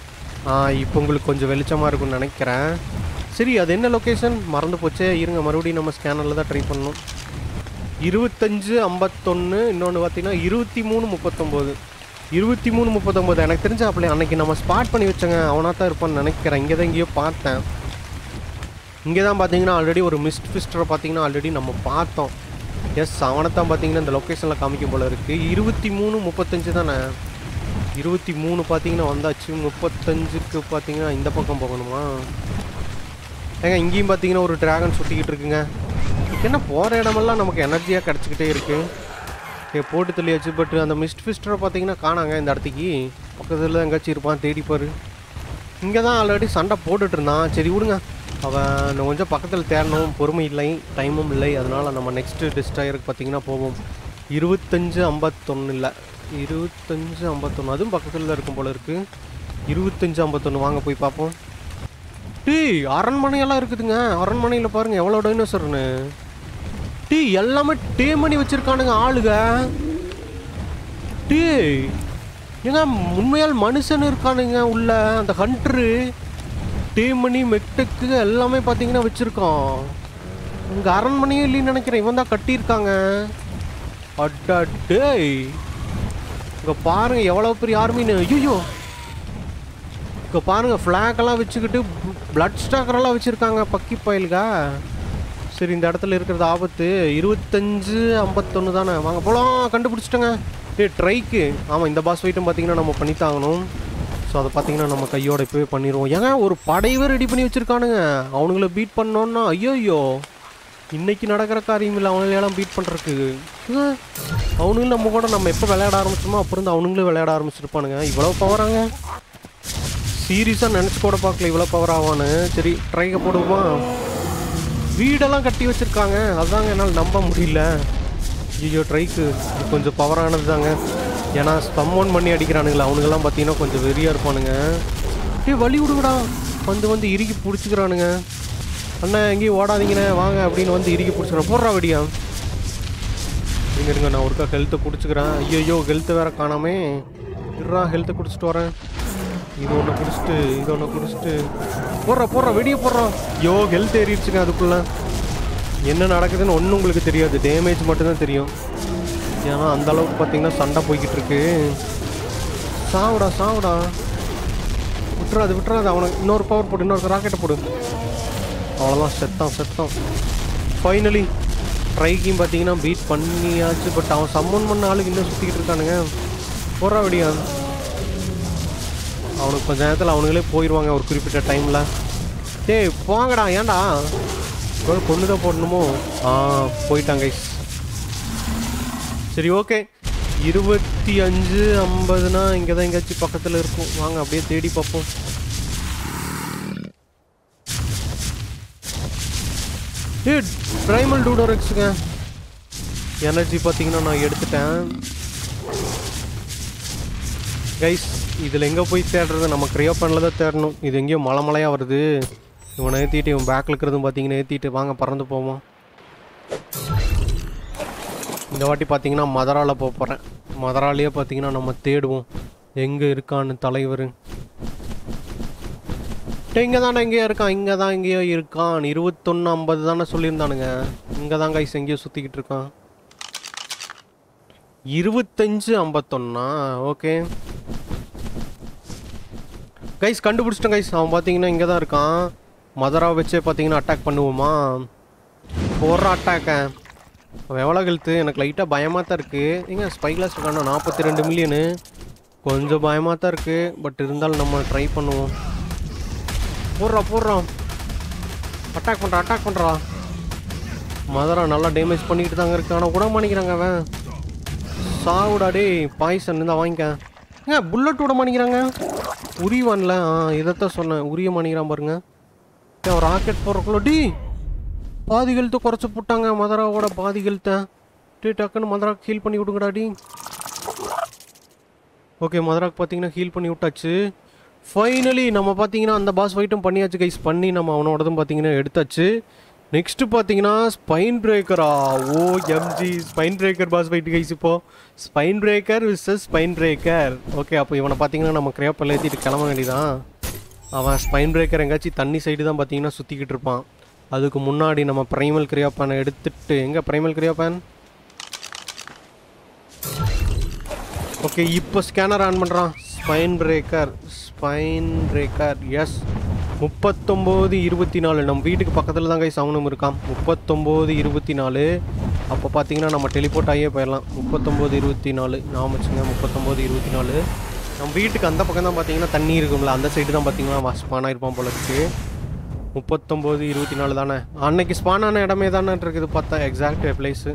ஆ இப்போ உங்களுக்கு கொஞ்சம் வெளிச்சமாக இருக்கும்னு நினைக்கிறேன் சரி அது என்ன லொக்கேஷன் மறந்து போச்சே இருங்க மறுபடியும் நம்ம ஸ்கேனரில் தான் ட்ரை பண்ணணும் இருபத்தஞ்சு ஐம்பத்தொன்று இன்னொன்று பார்த்தீங்கன்னா இருபத்தி மூணு முப்பத்தொம்போது இருபத்தி மூணு முப்பத்தொம்போது எனக்கு தெரிஞ்ச அப்படி அன்னைக்கு நம்ம ஸ்பாட் பண்ணி வச்சோங்க அவனாக தான் இருப்பான்னு நினைக்கிறேன் இங்கே தான் எங்கேயோ பார்த்தேன் இங்கே தான் பார்த்தீங்கன்னா ஆல்ரெடி ஒரு மிஸ்ட் ஃபிஸ்டரை பார்த்தீங்கன்னா ஆல்ரெடி நம்ம பார்த்தோம் எஸ் அவனை தான் பார்த்தீங்கன்னா இந்த லொக்கேஷனில் காமிக்கும் போல இருக்குது இருபத்தி மூணு முப்பத்தஞ்சு தானே இருபத்தி மூணு பார்த்தீங்கன்னா வந்தாச்சு முப்பத்தஞ்சுக்கு பார்த்தீங்கன்னா இந்த பக்கம் போகணுமா ஏங்க இங்கேயும் பார்த்தீங்கன்னா ஒரு டிராகன் சுற்றிக்கிட்டு இருக்குங்க என்ன போகிற இடமெல்லாம் நமக்கு எனர்ஜியாக கிடச்சிக்கிட்டே இருக்குது ஓகே போட்டு தெளியாச்சு பட் அந்த மிஸ்ட் ஃபிஸ்டரை பார்த்தீங்கன்னா காணாங்க இந்த இடத்துக்கு பக்கத்தில் எங்கேயாச்சும் இருப்பான் தேடிப்பாரு இங்கே தான் ஆல்ரெடி சண்டை போட்டுட்டு இருந்தான் சரி விடுங்க அவன் இன்னும் கொஞ்சம் பக்கத்தில் தேடணும் பொறுமை இல்லை டைமும் இல்லை அதனால் நம்ம நெக்ஸ்ட்டு டிஸ்ட்ராயருக்கு பார்த்தீங்கன்னா போவோம் இருபத்தஞ்சு ஐம்பத்தொன்று இல்லை இருபத்தஞ்சு ஐம்பத்தொன்று அதுவும் பக்கத்தில் தான் இருக்கும் போல இருக்குது இருபத்தஞ்சு ஐம்பத்தொன்று வாங்க போய் பார்ப்போம் டேய் அரண்மனையெல்லாம் இருக்குதுங்க அரண்மனையில் பாருங்கள் எவ்வளோ டைனோசர்னு டேய் எல்லாமே டேம் பண்ணி வச்சுருக்கானுங்க ஆளுங்க டேய் ஏங்க உண்மையால் மனுஷன் இருக்கானுங்க உள்ள அந்த ஹண்ட்ரு டேமணி மெக்டெக்கு எல்லாமே பார்த்தீங்கன்னா வச்சுருக்கான் இங்கே அரண்மனையே இல்லைன்னு நினைக்கிறேன் இவன் தான் கட்டியிருக்காங்க அட்டா டேய் இங்கே பாருங்க எவ்வளோ பெரிய ஆர்மின்னு ஐயோ இங்கே பாருங்க ஃப்ளாக் எல்லாம் வச்சுக்கிட்டு பிளட் ஸ்டாக்கரெல்லாம் வச்சுருக்காங்க பக்கி பயலுக்கா சரி இந்த இடத்துல இருக்கிறது ஆபத்து இருபத்தஞ்சு ஐம்பத்தொன்று தானே வாங்க போகலாம் கண்டுபிடிச்சிட்டோங்க ஏ ட்ரைக்கு ஆமாம் இந்த பாஸ் வெயிட்டும் பார்த்தீங்கன்னா நம்ம பண்ணித்தாகணும் ஸோ அதை பார்த்தீங்கன்னா நம்ம கையோட இப்போவே பண்ணிடுவோம் ஏங்க ஒரு படையவே ரெடி பண்ணி வச்சுருக்கானுங்க அவனுங்கள பீட் பண்ணோன்னா ஐயோ இன்னைக்கு நடக்கிற காரியம் இல்லை அவனுங்களெல்லாம் பீட் பண்ணுறதுக்கு அவனுங்களும் நம்ம கூட நம்ம எப்போ விளையாட ஆரம்பிச்சோமோ அப்போ இருந்து அவனுங்களும் விளையாட ஆரம்பிச்சிருப்பானுங்க இவ்வளோ பவராங்க சீரியஸாக நினச்சி கூட பார்க்கல இவ்வளோ பவர் ஆவான்னு சரி ட்ரைக்க போடுவோமா வீடெல்லாம் கட்டி வச்சிருக்காங்க அதாங்க என்னால் நம்ப முடியல ஐயோ ட்ரைக்கு இது கொஞ்சம் பவரானது தாங்க ஏன்னா ஸ்பம்மோன் பண்ணி அடிக்கிறானுங்களா அவனுங்கெல்லாம் பார்த்தீங்கன்னா கொஞ்சம் வெறியாக இருப்பானுங்க டேய் வழி விடுங்கடா வந்து வந்து இறுக்கி பிடிச்சிக்கிறானுங்க அண்ணா எங்கேயும் ஓடாதீங்கண்ணே வாங்க அப்படின்னு வந்து இறுக்கி பிடிச்சிக்கிறேன் போடுறா வெடியா இருங்க இருங்க நான் ஒருக்கா ஹெல்த்தை குடிச்சுக்கிறேன் ஐயோ ஹெல்த்தை வேற காணாமே இருறா ஹெல்த்தை குடிச்சிட்டு வரேன் இது ஒன்று குடிச்சிட்டு இது ஒன்று குடிச்சிட்டு போடுறா போடுறா வெடியை போடுறான் ஐயோ ஹெல்த் ஏறிடுச்சுங்க அதுக்குள்ள என்ன நடக்குதுன்னு ஒன்றும் உங்களுக்கு தெரியாது டேமேஜ் மட்டும்தான் தெரியும் ஏன்னா அந்த அளவுக்கு பார்த்தீங்கன்னா சண்டை போய்கிட்டு இருக்கு சாவுடா சாவுடா விட்டுறாது விட்டுறாது அவனுக்கு இன்னொரு பவர் போடு இன்னொரு ராக்கெட்டை போடு அவ்வளோதான் செத்தான் செத்தான் ஃபைனலி ட்ரைக்கையும் பார்த்தீங்கன்னா பீட் பண்ணியாச்சு பட் அவன் சம்மன் பண்ண ஆளுக்கு இன்னும் சுற்றிக்கிட்டு இருக்கானுங்க போடுறா வெடியா அவனுக்கு கொஞ்ச நேரத்தில் அவனுங்களே போயிடுவாங்க ஒரு குறிப்பிட்ட டைமில் டேய் போங்கடா ஏன்டா கொண்டு தான் போடணுமோ ஆ போயிட்டாங்க guys. சரி ஓகே இருபத்தி அஞ்சு ஐம்பதுனா இங்கே தான் எங்கேயாச்சும் பக்கத்தில் இருக்கும் வாங்க அப்படியே தேடி பார்ப்போம் ஏ ப்ரைமல் டூடோரெக்ஸுங்க எனர்ஜி பார்த்தீங்கன்னா நான் எடுத்துட்டேன் கைஸ் இதில் எங்கே போய் தேடுறது நம்ம கிரையோப்பனில் தான் தேடணும் இது எங்கேயோ மலை மலையாக வருது இவனை ஏற்றிட்டு இவன் பேக்கில் இருக்கிறதும் பார்த்தீங்கன்னா ஏற்றிட்டு வாங்க பறந்து போவோம் இந்த வாட்டி பார்த்தீங்கன்னா மதரால போக போகிறேன் மதராலேயே பார்த்தீங்கன்னா நம்ம தேடுவோம் எங்கே இருக்கான்னு தலைவர் இங்கே தானே எங்கேயோ இருக்கான் இங்கே தான் எங்கேயோ இருக்கான் இருபத்தொன்று ஐம்பது தானே சொல்லியிருந்தானுங்க இங்கே தான் கைஸ் எங்கேயோ சுற்றிக்கிட்டு இருக்கான் இருபத்தஞ்சு ஐம்பத்தொன்னா ஓகே கைஸ் கண்டுபிடிச்சிட்டேன் கைஸ் அவன் பார்த்தீங்கன்னா இங்கே தான் இருக்கான் மதரா வச்சே பார்த்தீங்கன்னா அட்டாக் பண்ணுவோமா போடுற அட்டாக்க அவன் எவ்வளோ ஹெல்த்து எனக்கு லைட்டாக பயமாக தான் இருக்குது ஏங்க ஸ்பை கிளாஸ் இருக்கானா நாற்பத்தி ரெண்டு மில்லியனு கொஞ்சம் பயமாக தான் இருக்குது பட் இருந்தாலும் நம்ம ட்ரை பண்ணுவோம் போடுறா போடுறான் அட்டாக் பண்ணுறான் அட்டாக் பண்ணுறா மதரா நல்லா டேமேஜ் பண்ணிக்கிட்டு தாங்க இருக்கு ஆனால் கூட மாணிக்கிறாங்க அவன் சாவுடா டேய் பாய்சன் இருந்தால் வாங்கிக்க ஏங்க புல்லட் விட மாட்டேங்கிறாங்க உரியவான்ல ஆ இதைத்தான் சொன்னேன் உரிய மாட்டேங்கிறான் பாருங்க ஏன் ராக்கெட் போடுறக்குள்ள டி பாதி ஹெல்த்தை குறைச்சி போட்டாங்க மதராவோட பாதி ஹெல்த்தை டே டக்குன்னு மதரா ஹீல் பண்ணி விடுங்கடா டி ஓகே மதராக்கு பார்த்தீங்கன்னா ஹீல் பண்ணி விட்டாச்சு ஃபைனலி நம்ம பார்த்தீங்கன்னா அந்த பாஸ் ஃபைட்டும் பண்ணியாச்சு கைஸ் பண்ணி நம்ம அவனோடதும் பார்த்தீங்கன்னா எடுத்தாச்சு நெக்ஸ்ட் பார்த்தீங்கன்னா ஸ்பைன் பிரேக்கரா O MG spine breaker boss fight guys இப்போ spine breaker versus spine breaker okay அப்போ இவனை பார்த்தீங்கன்னா நம்ம கிரேப்பில் ஏற்றிட்டு கிளம்ப வேண்டியதான் அவன் ஸ்பைன் பிரேக்கர் எங்கேயாச்சும் தண்ணி சைடு தான் பார்த்தீங்கன்னா சுற்றிக்கிட்டு இருப்பான் அதுக்கு முன்னாடி நம்ம ப்ரைமல் கிரியாப்பானை எடுத்துட்டு எங்கே ப்ரைமல் கிரியாப்பான் ஓகே இப்போ ஸ்கேனர் ஆன் பண்ணுறான் spine breaker spine breaker yes முப்பத்தொம்போது இருபத்தி நாலு நம்ம வீட்டுக்கு பக்கத்தில் தான் கைஸ் அவனும் இருக்கான் முப்பத்தொம்போது இருபத்தி நாலு அப்போ பார்த்தீங்கன்னா நம்ம டெலிபோர்ட் ஆகியே போயிடலாம் முப்பத்தொம்போது இருபத்தி நாலு நான் வச்சுங்க முப்பத்தொம்போது இருபத்தி நாலு நம்ம வீட்டுக்கு அந்த பக்கம் தான் பார்த்தீங்கன்னா தண்ணி இருக்கும்ல அந்த சைடு தான் பார்த்தீங்கன்னா ஸ்பான் ஆகிருப்பான் போல இருக்கு முப்பத்தொம்போது இருபத்தி நாலு தானே அன்னைக்கு ஸ்பான் ஆன இடமே தானே இருக்குது பார்த்தா எக்ஸாக்ட் பிளேஸு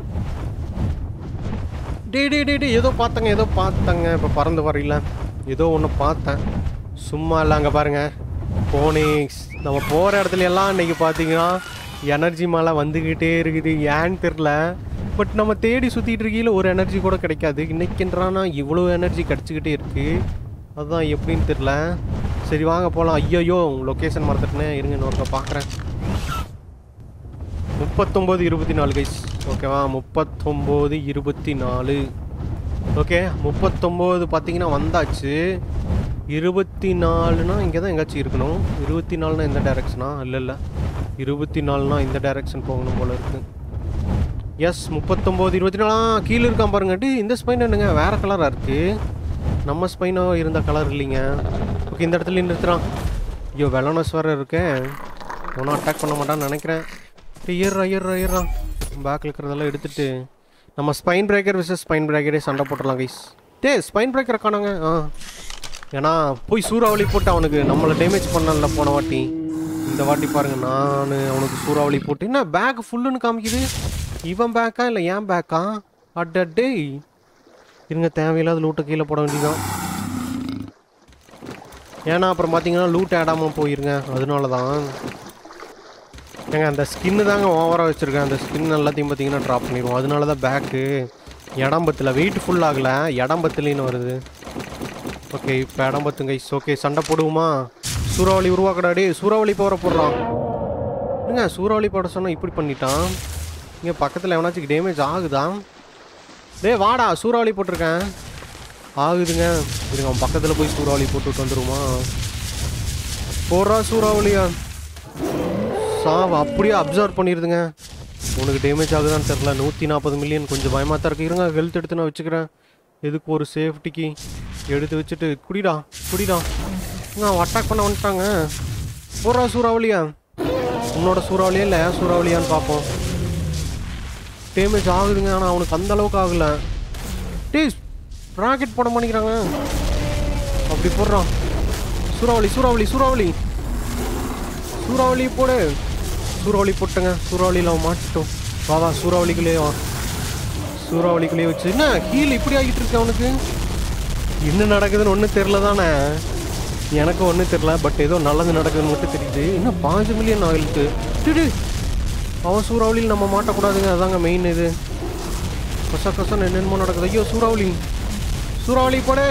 டே டே டே டே ஏதோ பார்த்தங்க ஏதோ பார்த்தங்க இப்போ பறந்து வரையில ஏதோ ஒன்று பார்த்தேன் சும்மா இல்லை அங்கே பாருங்க போனிக்ஸ் நம்ம போகிற இடத்துல எல்லாம் இன்னைக்கு பார்த்தீங்கன்னா எனர்ஜி மழை வந்துக்கிட்டே இருக்குது ஏன்னு தெரில பட் நம்ம தேடி சுற்றிட்டு இருக்கையில் ஒரு எனர்ஜி கூட கிடைக்காது இன்னைக்குன்றானா இவ்வளோ எனர்ஜி கிடச்சிக்கிட்டே இருக்கு அதுதான் எப்படின்னு தெரில சரி வாங்க போகலாம் ஐயோயோ லொக்கேஷன் மறந்துட்டுனே இருங்க இன்னொருக்க பார்க்குறேன் முப்பத்தொம்போது இருபத்தி நாலு கைஸ் ஓகேவா முப்பத்தொம்போது இருபத்தி நாலு ஓகே முப்பத்தொம்போது பார்த்தீங்கன்னா வந்தாச்சு இருபத்தி நாலுனா இங்கே தான் எங்கேயாச்சும் இருக்கணும் இருபத்தி நாலுனா இந்த டைரக்ஷனா இல்லை இல்லை இருபத்தி நாலுனா இந்த டைரக்ஷன் போகணும் போல இருக்கு எஸ் முப்பத்தொம்போது இருபத்தி நாலா கீழே இருக்கான் பாருங்க டி இந்த ஸ்பைன் என்னங்க வேற கலராக இருக்கு நம்ம ஸ்பைனோ இருந்த கலர் இல்லைங்க ஓகே இந்த இடத்துல நிறுத்துறான் ஐயோ வெலனஸ் வேற இருக்கேன் ஒன்றும் அட்டாக் பண்ண மாட்டான்னு நினைக்கிறேன் ஏறா ஏறா ஏறா பேக்கில் இருக்கிறதெல்லாம் எடுத்துட்டு நம்ம ஸ்பைன் பிரேக்கர் விசஸ் ஸ்பைன் பிரேக்கரே சண்டை போட்டுடலாம் கைஸ் டே ஸ்பைன் பிரேக்கர் காணாங்க ஆ ஏன்னா போய் சூறாவளி போட்டு அவனுக்கு நம்மளை டேமேஜ் பண்ணல போன வாட்டி இந்த வாட்டி பாருங்க நான் அவனுக்கு சூறாவளி போட்டு என்ன பேக் ஃபுல்லுன்னு காமிக்குது இவன் பேக்கா இல்லை ஏன் பேக்கா அட டேய் இருங்க தேவையில்லாத லூட்டை கீழே போட வேண்டியதான் ஏன்னா அப்புறம் பார்த்தீங்கன்னா லூட் ஆடாமல் போயிருங்க அதனால தான் ஏங்க அந்த ஸ்கின்னு தாங்க ஓவராக வச்சுருக்கேன் அந்த ஸ்கின் எல்லாத்தையும் பார்த்தீங்கன்னா ட்ராப் பண்ணிடுவோம் அதனால தான் பேக்கு இடம் பத்தில் வெயிட் ஃபுல் ஆகலை இடம் பத்துலின்னு வருது ஓகே இப்போ இடம் பத்துங்க இஸ் ஓகே சண்டை போடுவோமா சூறாவளி உருவாக்கடாடி சூறாவளி போகிற போடுறான் என்னங்க சூறாவளி போட சொன்னா இப்படி பண்ணிட்டான் இங்கே பக்கத்தில் எவனாச்சும் டேமேஜ் ஆகுதா டேய் வாடா சூறாவளி போட்டிருக்கேன் ஆகுதுங்க இருங்க அவன் பக்கத்தில் போய் சூறாவளி போட்டுட்டு வந்துருமா போடுறா சூறாவளியா சாவ் அப்படியே அப்சர்வ் பண்ணிடுதுங்க உனக்கு டேமேஜ் ஆகுதான்னு தெரில நூற்றி நாற்பது மில்லியன் கொஞ்சம் பயமாக தான் இருக்கு இருங்க ஹெல்த் எடுத்து நான் வச்சுக்கிறேன் எதுக்கு ஒரு சேஃப்டிக்கு எடுத்து வச்சுட்டு குடிடா குடிடா நான் அட்டாக் பண்ண வந்துட்டாங்க போடுறா சூறாவளியா உன்னோட சூறாவளியா இல்லை ஏன் சூறாவளியான்னு பார்ப்போம் டேமேஜ் ஆகுதுங்க ஆனால் அவனுக்கு அந்த அளவுக்கு ஆகல டேய் ராக்கெட் போட மாட்டேங்கிறாங்க அப்படி போடுறான் சூறாவளி சூறாவளி சூறாவளி சூறாவளி போடு சூறாவளி போட்டுங்க சூறாவளியில் அவன் மாட்டிட்டோம் வா வா சூறாவளிக்குள்ளே வா சூறாவளிக்குள்ளேயே வச்சு என்ன ஹீல் இப்படி ஆகிட்டு இருக்கு அவனுக்கு என்ன நடக்குதுன்னு ஒன்றும் தெரில தானே எனக்கு ஒன்றும் தெரில பட் ஏதோ நல்லது நடக்குதுன்னு மட்டும் தெரியுது என்ன பாஞ்சு மில்லியன் ஆகிட்டு டிடு அவன் சூறாவளியில் நம்ம மாட்டக்கூடாதுங்க அதாங்க மெயின் இது கொச கொசன்னு என்னென்னமோ நடக்குது ஐயோ சூறாவளி சூறாவளி போடே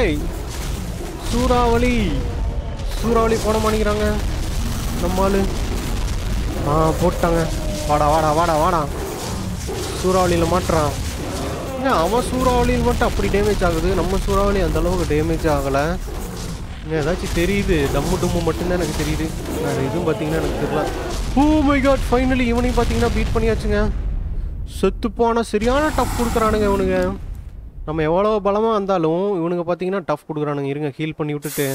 சூறாவளி சூறாவளி போட மாட்டேங்கிறாங்க நம்ம ஆளு ஆ போட்டாங்க வாடா வாடா வாடா வாடா சூறாவளியில் மாட்டுறான் ஏன் அவன் சூறாவளியில் மட்டும் அப்படி டேமேஜ் ஆகுது நம்ம சூறாவளி அந்த அளவுக்கு டேமேஜ் ஆகலை இன்னும் ஏதாச்சும் தெரியுது டம்மு டும்மு மட்டும்தான் எனக்கு தெரியுது வேறு எதுவும் பார்த்தீங்கன்னா எனக்கு தெரியல ஓ மை காட் ஃபைனலி இவனையும் பார்த்தீங்கன்னா பீட் பண்ணியாச்சுங்க செத்து போனால் சரியான டஃப் கொடுக்குறானுங்க இவனுங்க நம்ம எவ்வளோ பலமாக இருந்தாலும் இவனுங்க பார்த்தீங்கன்னா டஃப் கொடுக்குறானுங்க இருங்க ஹீல் பண்ணி விட்டுட்டு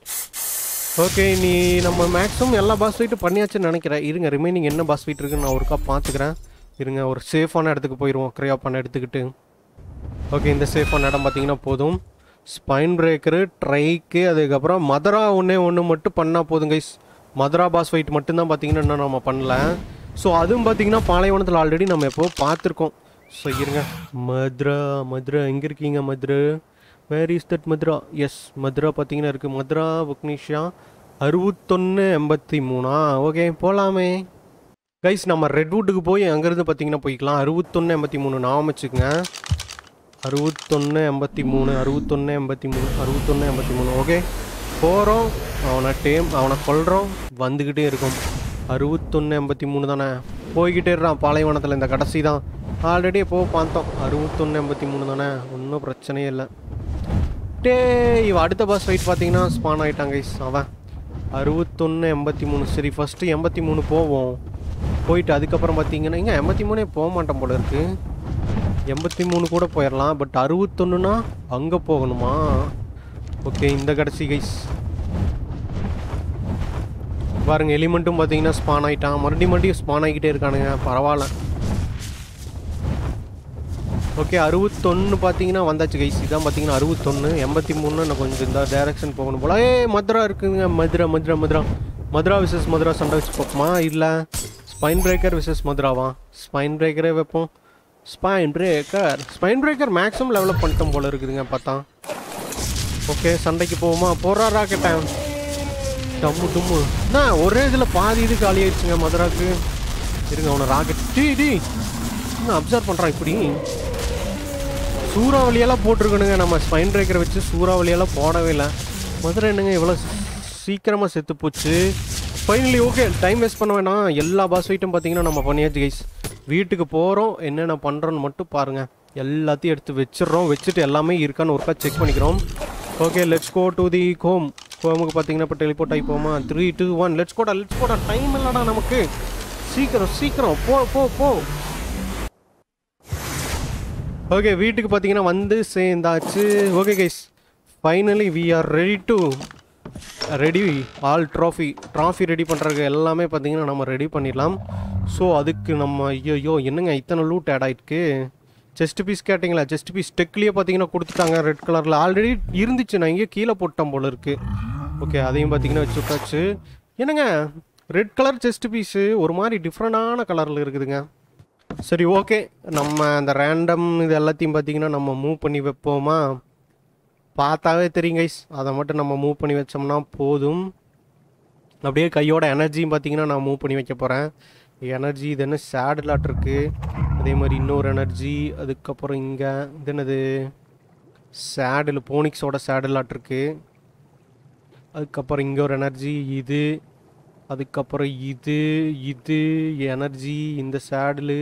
ஓகே நீ நம்ம மேக்ஸிமம் எல்லா பாஸ் ஃபைட்டும் பண்ணியாச்சுன்னு நினைக்கிறேன் இருங்க ரிமைனிங் என்ன பாஸ் ஃபைட் இருக்குன்னு நான் ஒருக்கா பார்த்துக்கிறேன் இருங்க ஒரு சேஃபான இடத்துக்கு போயிடுவோம் க்ரையா பண்ண எடுத்துக்கிட்டு ஓகே இந்த சேஃபான இடம் பார்த்தீங்கன்னா போதும் ஸ்பைன் பிரேக்கரு ட்ரைக்கு அதுக்கப்புறம் மதுரா ஒன்றே ஒன்று மட்டும் பண்ணால் போதும் கைஸ் மதுரா பாஸ் ஃபைட் மட்டும்தான் பார்த்தீங்கன்னா இன்னும் நம்ம பண்ணல ஸோ அதுவும் பார்த்தீங்கன்னா பாலைவனத்தில் ஆல்ரெடி நம்ம எப்போ பார்த்துருக்கோம் ஸோ இருங்க மதுரா மதுரா எங்கே இருக்கீங்க Madurai where is that Madura yes Madura பார்த்தீங்கன்னா இருக்குது மதுரா புக்னிஷா அறுபத்தொன்று எண்பத்தி மூணா ஓகே போகலாமே கைஸ் நம்ம ரெட்வுட்டுக்கு போய் அங்கேருந்து பார்த்தீங்கன்னா போய்க்கலாம் அறுபத்தொன்று எண்பத்தி மூணு நான் வச்சுக்கோங்க அறுபத்தொன்று எண்பத்தி மூணு அறுபத்தொன்று எண்பத்தி மூணு அறுபத்தொன்று எண்பத்தி மூணு ஓகே போகிறோம் அவனை டேம் அவனை கொல்றோம் வந்துக்கிட்டே இருக்கும் அறுபத்தொன்று எண்பத்தி மூணு தானே போய்கிட்டே இருறான் பாலைவனத்தில் இந்த கடைசி தான் ஆல்ரெடி எப்போ பார்த்தோம் அறுபத்தொன்று எண்பத்தி மூணு தானே ஒன்றும் பிரச்சனையே இல்லை டே இவ அடுத்த பாஸ் ஃபைட் பார்த்தீங்கன்னா ஸ்பான் ஆகிட்டாங்க கைஸ் அவன் அறுபத்தொன்று எண்பத்தி மூணு சரி ஃபஸ்ட்டு எண்பத்தி மூணு போவோம் போயிட்டு அதுக்கப்புறம் பார்த்தீங்கன்னா இங்கே எண்பத்தி மூணே போக மாட்டோம் போல இருக்கு எண்பத்தி மூணு கூட போயிடலாம் பட் அறுபத்தொன்னுனா அங்கே போகணுமா ஓகே இந்த கடைசி கைஸ் பாருங்க எலிமெண்ட்டும் பார்த்தீங்கன்னா ஸ்பான் ஆயிட்டான் மறுபடியும் மறுபடியும் ஸ்பான் ஆகிக்கிட்டே இருக்கானுங்க பரவாயில்ல ஓகே அறுபத்தொன்று பார்த்தீங்கன்னா வந்தாச்சு கைஸ் இதான் பார்த்தீங்கன்னா அறுபத்தொன்று எண்பத்தி மூணு நான் கொஞ்சம் இந்த டைரக்ஷன் போகணும் போல ஏ மதுரா இருக்குங்க மதுரா மதுரா மதுரா மதுரா விசஸ் மதுரா சண்டை வச்சு பார்ப்போமா இல்லை ஸ்பைன் பிரேக்கர் விசஸ் மதுராவா ஸ்பைன் பிரேக்கரே வைப்போம் spine breaker spine breaker maximum level up பண்ணிட்டோம் போல இருக்குதுங்க பார்த்தா ஓகே சண்டைக்கு போவோமா போறா ராக்கெட்டேன் டம்மு டும்மு என்ன ஒரே இதில் பாதி இது காலி ஆயிடுச்சுங்க மதுராக்கு இருங்க அவனை ராக்கெட் டீ டீ என்ன அப்சர்வ் பண்ணுறான் இப்படி சூறாவளியெல்லாம் போட்டிருக்கணுங்க நம்ம ஸ்பைன் பிரேக்கரை வச்சு சூறாவளியெல்லாம் போடவே இல்லை மதுரை என்னங்க இவ்வளோ சீக்கிரமாக செத்து போச்சு ஃபைனலி ஓகே டைம் வேஸ்ட் பண்ண வேணாம் எல்லா பாஸ் ஃபைட்டும் பார்த்தீங்கன்னா நம்ம பண்ணியாச்சு கைஸ் வீட்டுக்கு போகிறோம் என்னென்ன பண்ணுறோன்னு மட்டும் பாருங்கள் எல்லாத்தையும் எடுத்து வச்சிடுறோம் வச்சுட்டு எல்லாமே இருக்கான்னு ஒருக்கா செக் பண்ணிக்கிறோம் okay let's go to the home ஹோமுக்கு பார்த்தீங்கன்னா இப்போ டெலிபோர்ட் ஆகி போமா த்ரீ டூ ஒன் லெட்ஸ் கோடா லெட்ஸ் கோடா டைம் இல்லைடா நமக்கு சீக்கிரம் சீக்கிரம் போ போ போ ஓகே வீட்டுக்கு பார்த்தீங்கன்னா வந்து சேர்ந்தாச்சு okay guys finally we are ready to ready all trophy trophy ready பண்ணுறதுக்கு எல்லாமே பார்த்தீங்கன்னா நம்ம ரெடி பண்ணிடலாம் ஸோ அதுக்கு நம்ம ஐயோ என்னங்க இத்தனை லூட் ஆட் ஆயிருக்கு செஸ்ட் பீஸ் கேட்டிங்களா செஸ்ட் பீஸ் டெக்லேயே பார்த்தீங்கன்னா கொடுத்துட்டாங்க ரெட் கலரில் ஆல்ரெடி இருந்துச்சு நான் இங்கே கீழே போட்டேன் போல இருக்கு ஓகே அதையும் பார்த்தீங்கன்னா வச்சு விட்டாச்சு என்னங்க ரெட் கலர் செஸ்ட் பீஸு ஒரு மாதிரி டிஃப்ரெண்டான கலரில் இருக்குதுங்க சரி ஓகே நம்ம அந்த ரேண்டம் இது எல்லாத்தையும் பார்த்தீங்கன்னா நம்ம மூவ் பண்ணி வைப்போமா பார்த்தாவே தெரியும் கைஸ் அதை மட்டும் நம்ம மூவ் பண்ணி வச்சோம்னா போதும் அப்படியே கையோட எனர்ஜியும் பார்த்தீங்கன்னா நான் மூவ் பண்ணி வைக்க போகிறேன் எனர்ஜி இது என்ன சேடலாட் இருக்கு அதே மாதிரி இன்னொரு எனர்ஜி அதுக்கப்புறம் இங்கே இது என்னது சேடில் போனிக்ஸோட சேடலாட் இருக்கு அதுக்கப்புறம் இங்கே ஒரு எனர்ஜி இது அதுக்கப்புறம் இது இது எனர்ஜி இந்த சேடில்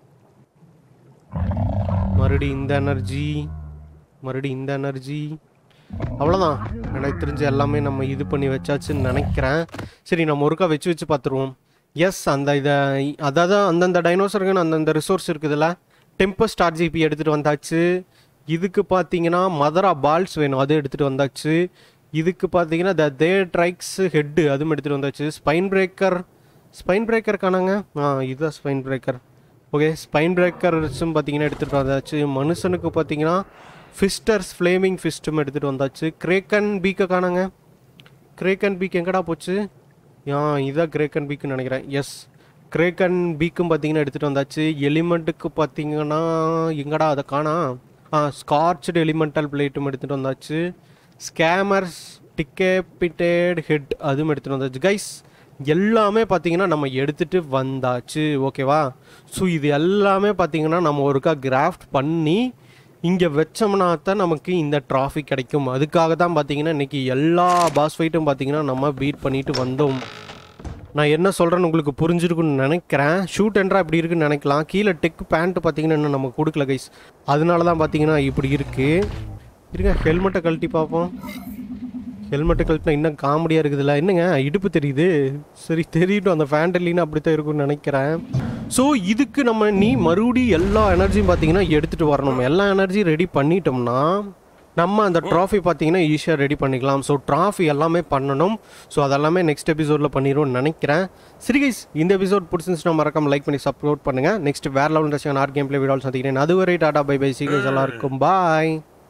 மறுபடி இந்த எனர்ஜி மறுபடி இந்த எனர்ஜி அவ்வளோதான் எனக்கு தெரிஞ்ச எல்லாமே நம்ம இது பண்ணி வச்சாச்சுன்னு நினைக்கிறேன் சரி நம்ம ஒருக்கா வச்சு வச்சு பார்த்துருவோம் எஸ் அந்த இதை அதாவது அந்தந்த டைனோசருக்குன்னு அந்தந்த ரிசோர்ஸ் இருக்குதுல்ல டெம்பஸ்ட் ஆர்ஜிபி எடுத்துகிட்டு வந்தாச்சு இதுக்கு பார்த்தீங்கன்னா மதரா பால்ஸ் வேணும் அது எடுத்துகிட்டு வந்தாச்சு இதுக்கு பார்த்தீங்கன்னா த தே ட்ரைக்ஸ் ஹெட்டு அதுவும் எடுத்துகிட்டு வந்தாச்சு ஸ்பைன் பிரேக்கர் ஸ்பைன் பிரேக்கர் காணாங்க ஆ இதுதான் ஸ்பைன் பிரேக்கர் ஓகே ஸ்பைன் பிரேக்கர்ஸும் பார்த்தீங்கன்னா எடுத்துகிட்டு வந்தாச்சு மனுஷனுக்கு பார்த்தீங்கன்னா ஃபிஸ்டர்ஸ் ஃப்ளேமிங் ஃபிஸ்ட்டும் எடுத்துகிட்டு வந்தாச்சு கிரேக்கன் பீக்கை காணாங்க கிரேக்கன் பீக் எங்கடா போச்சு ஆ இதான் கிரேக்கன் பீக்குன்னு நினைக்கிறேன் எஸ் கிரேக்கன் பீக்கும் பார்த்தீங்கன்னா எடுத்துகிட்டு வந்தாச்சு எலிமெண்ட்டுக்கு பார்த்தீங்கன்னா எங்கடா அதை காணா ஆ ஸ்கார்ச்டு எலிமெண்டல் பிளேட்டும் எடுத்துகிட்டு வந்தாச்சு ஸ்கேமர்ஸ் டிக்கேபிட்டேட் ஹெட் அதுவும் எடுத்துகிட்டு வந்தாச்சு கைஸ் எல்லாமே பார்த்தீங்கன்னா நம்ம எடுத்துகிட்டு வந்தாச்சு ஓகேவா ஸோ இது எல்லாமே பார்த்தீங்கன்னா நம்ம ஒருக்கா கிராஃப்ட் பண்ணி இங்கே வச்சோம்னா தான் நமக்கு இந்த ட்ராஃபி கிடைக்கும் அதுக்காக தான் பார்த்தீங்கன்னா இன்றைக்கி எல்லா பாஸ் ஃபைட்டும் பார்த்தீங்கன்னா நம்ம பீட் பண்ணிட்டு வந்தோம் நான் என்ன சொல்கிறேன்னு உங்களுக்கு புரிஞ்சிருக்குன்னு நினைக்கிறேன் ஷூட் என்றா இப்படி இருக்குன்னு நினைக்கலாம் கீழே டெக் பேண்ட் பார்த்தீங்கன்னா இன்னும் நமக்கு கொடுக்கல கைஸ் அதனால தான் பார்த்தீங்கன்னா இப்படி இருக்குது இருங்க ஹெல்மெட்டை கழட்டி பார்ப்போம் ஹெல்மெட்டை கழட்டினா இன்னும் காமெடியாக இருக்குதுல்ல என்னங்க இடுப்பு தெரியுது சரி தெரியட்டும் அந்த ஃபேண்டலின்னு அப்படி தான் இருக்கும்னு நினைக்கிறேன் ஸோ இதுக்கு நம்ம நீ மறுபடியும் எல்லா எனர்ஜியும் பார்த்தீங்கன்னா எடுத்துகிட்டு வரணும் எல்லா எனர்ஜியும் ரெடி பண்ணிட்டோம்னா நம்ம அந்த ட்ராஃபி பார்த்தீங்கன்னா ஈஸியாக ரெடி பண்ணிக்கலாம் ஸோ ட்ராஃபி எல்லாமே பண்ணணும் ஸோ அதெல்லாமே நெக்ஸ்ட் எபிசோடில் பண்ணிடுவோம்னு நினைக்கிறேன் சரி கைஸ் இந்த எபிசோட் பிடிச்சிருந்துச்சுன்னா மறக்காம லைக் பண்ணி சப்போர்ட் பண்ணுங்கள் நெக்ஸ்ட் வேற level our game play video சந்திக்கிறேன் அதுவரை டாடா பை பை சீக்கிரம் எல்லாருக்கும் பாய்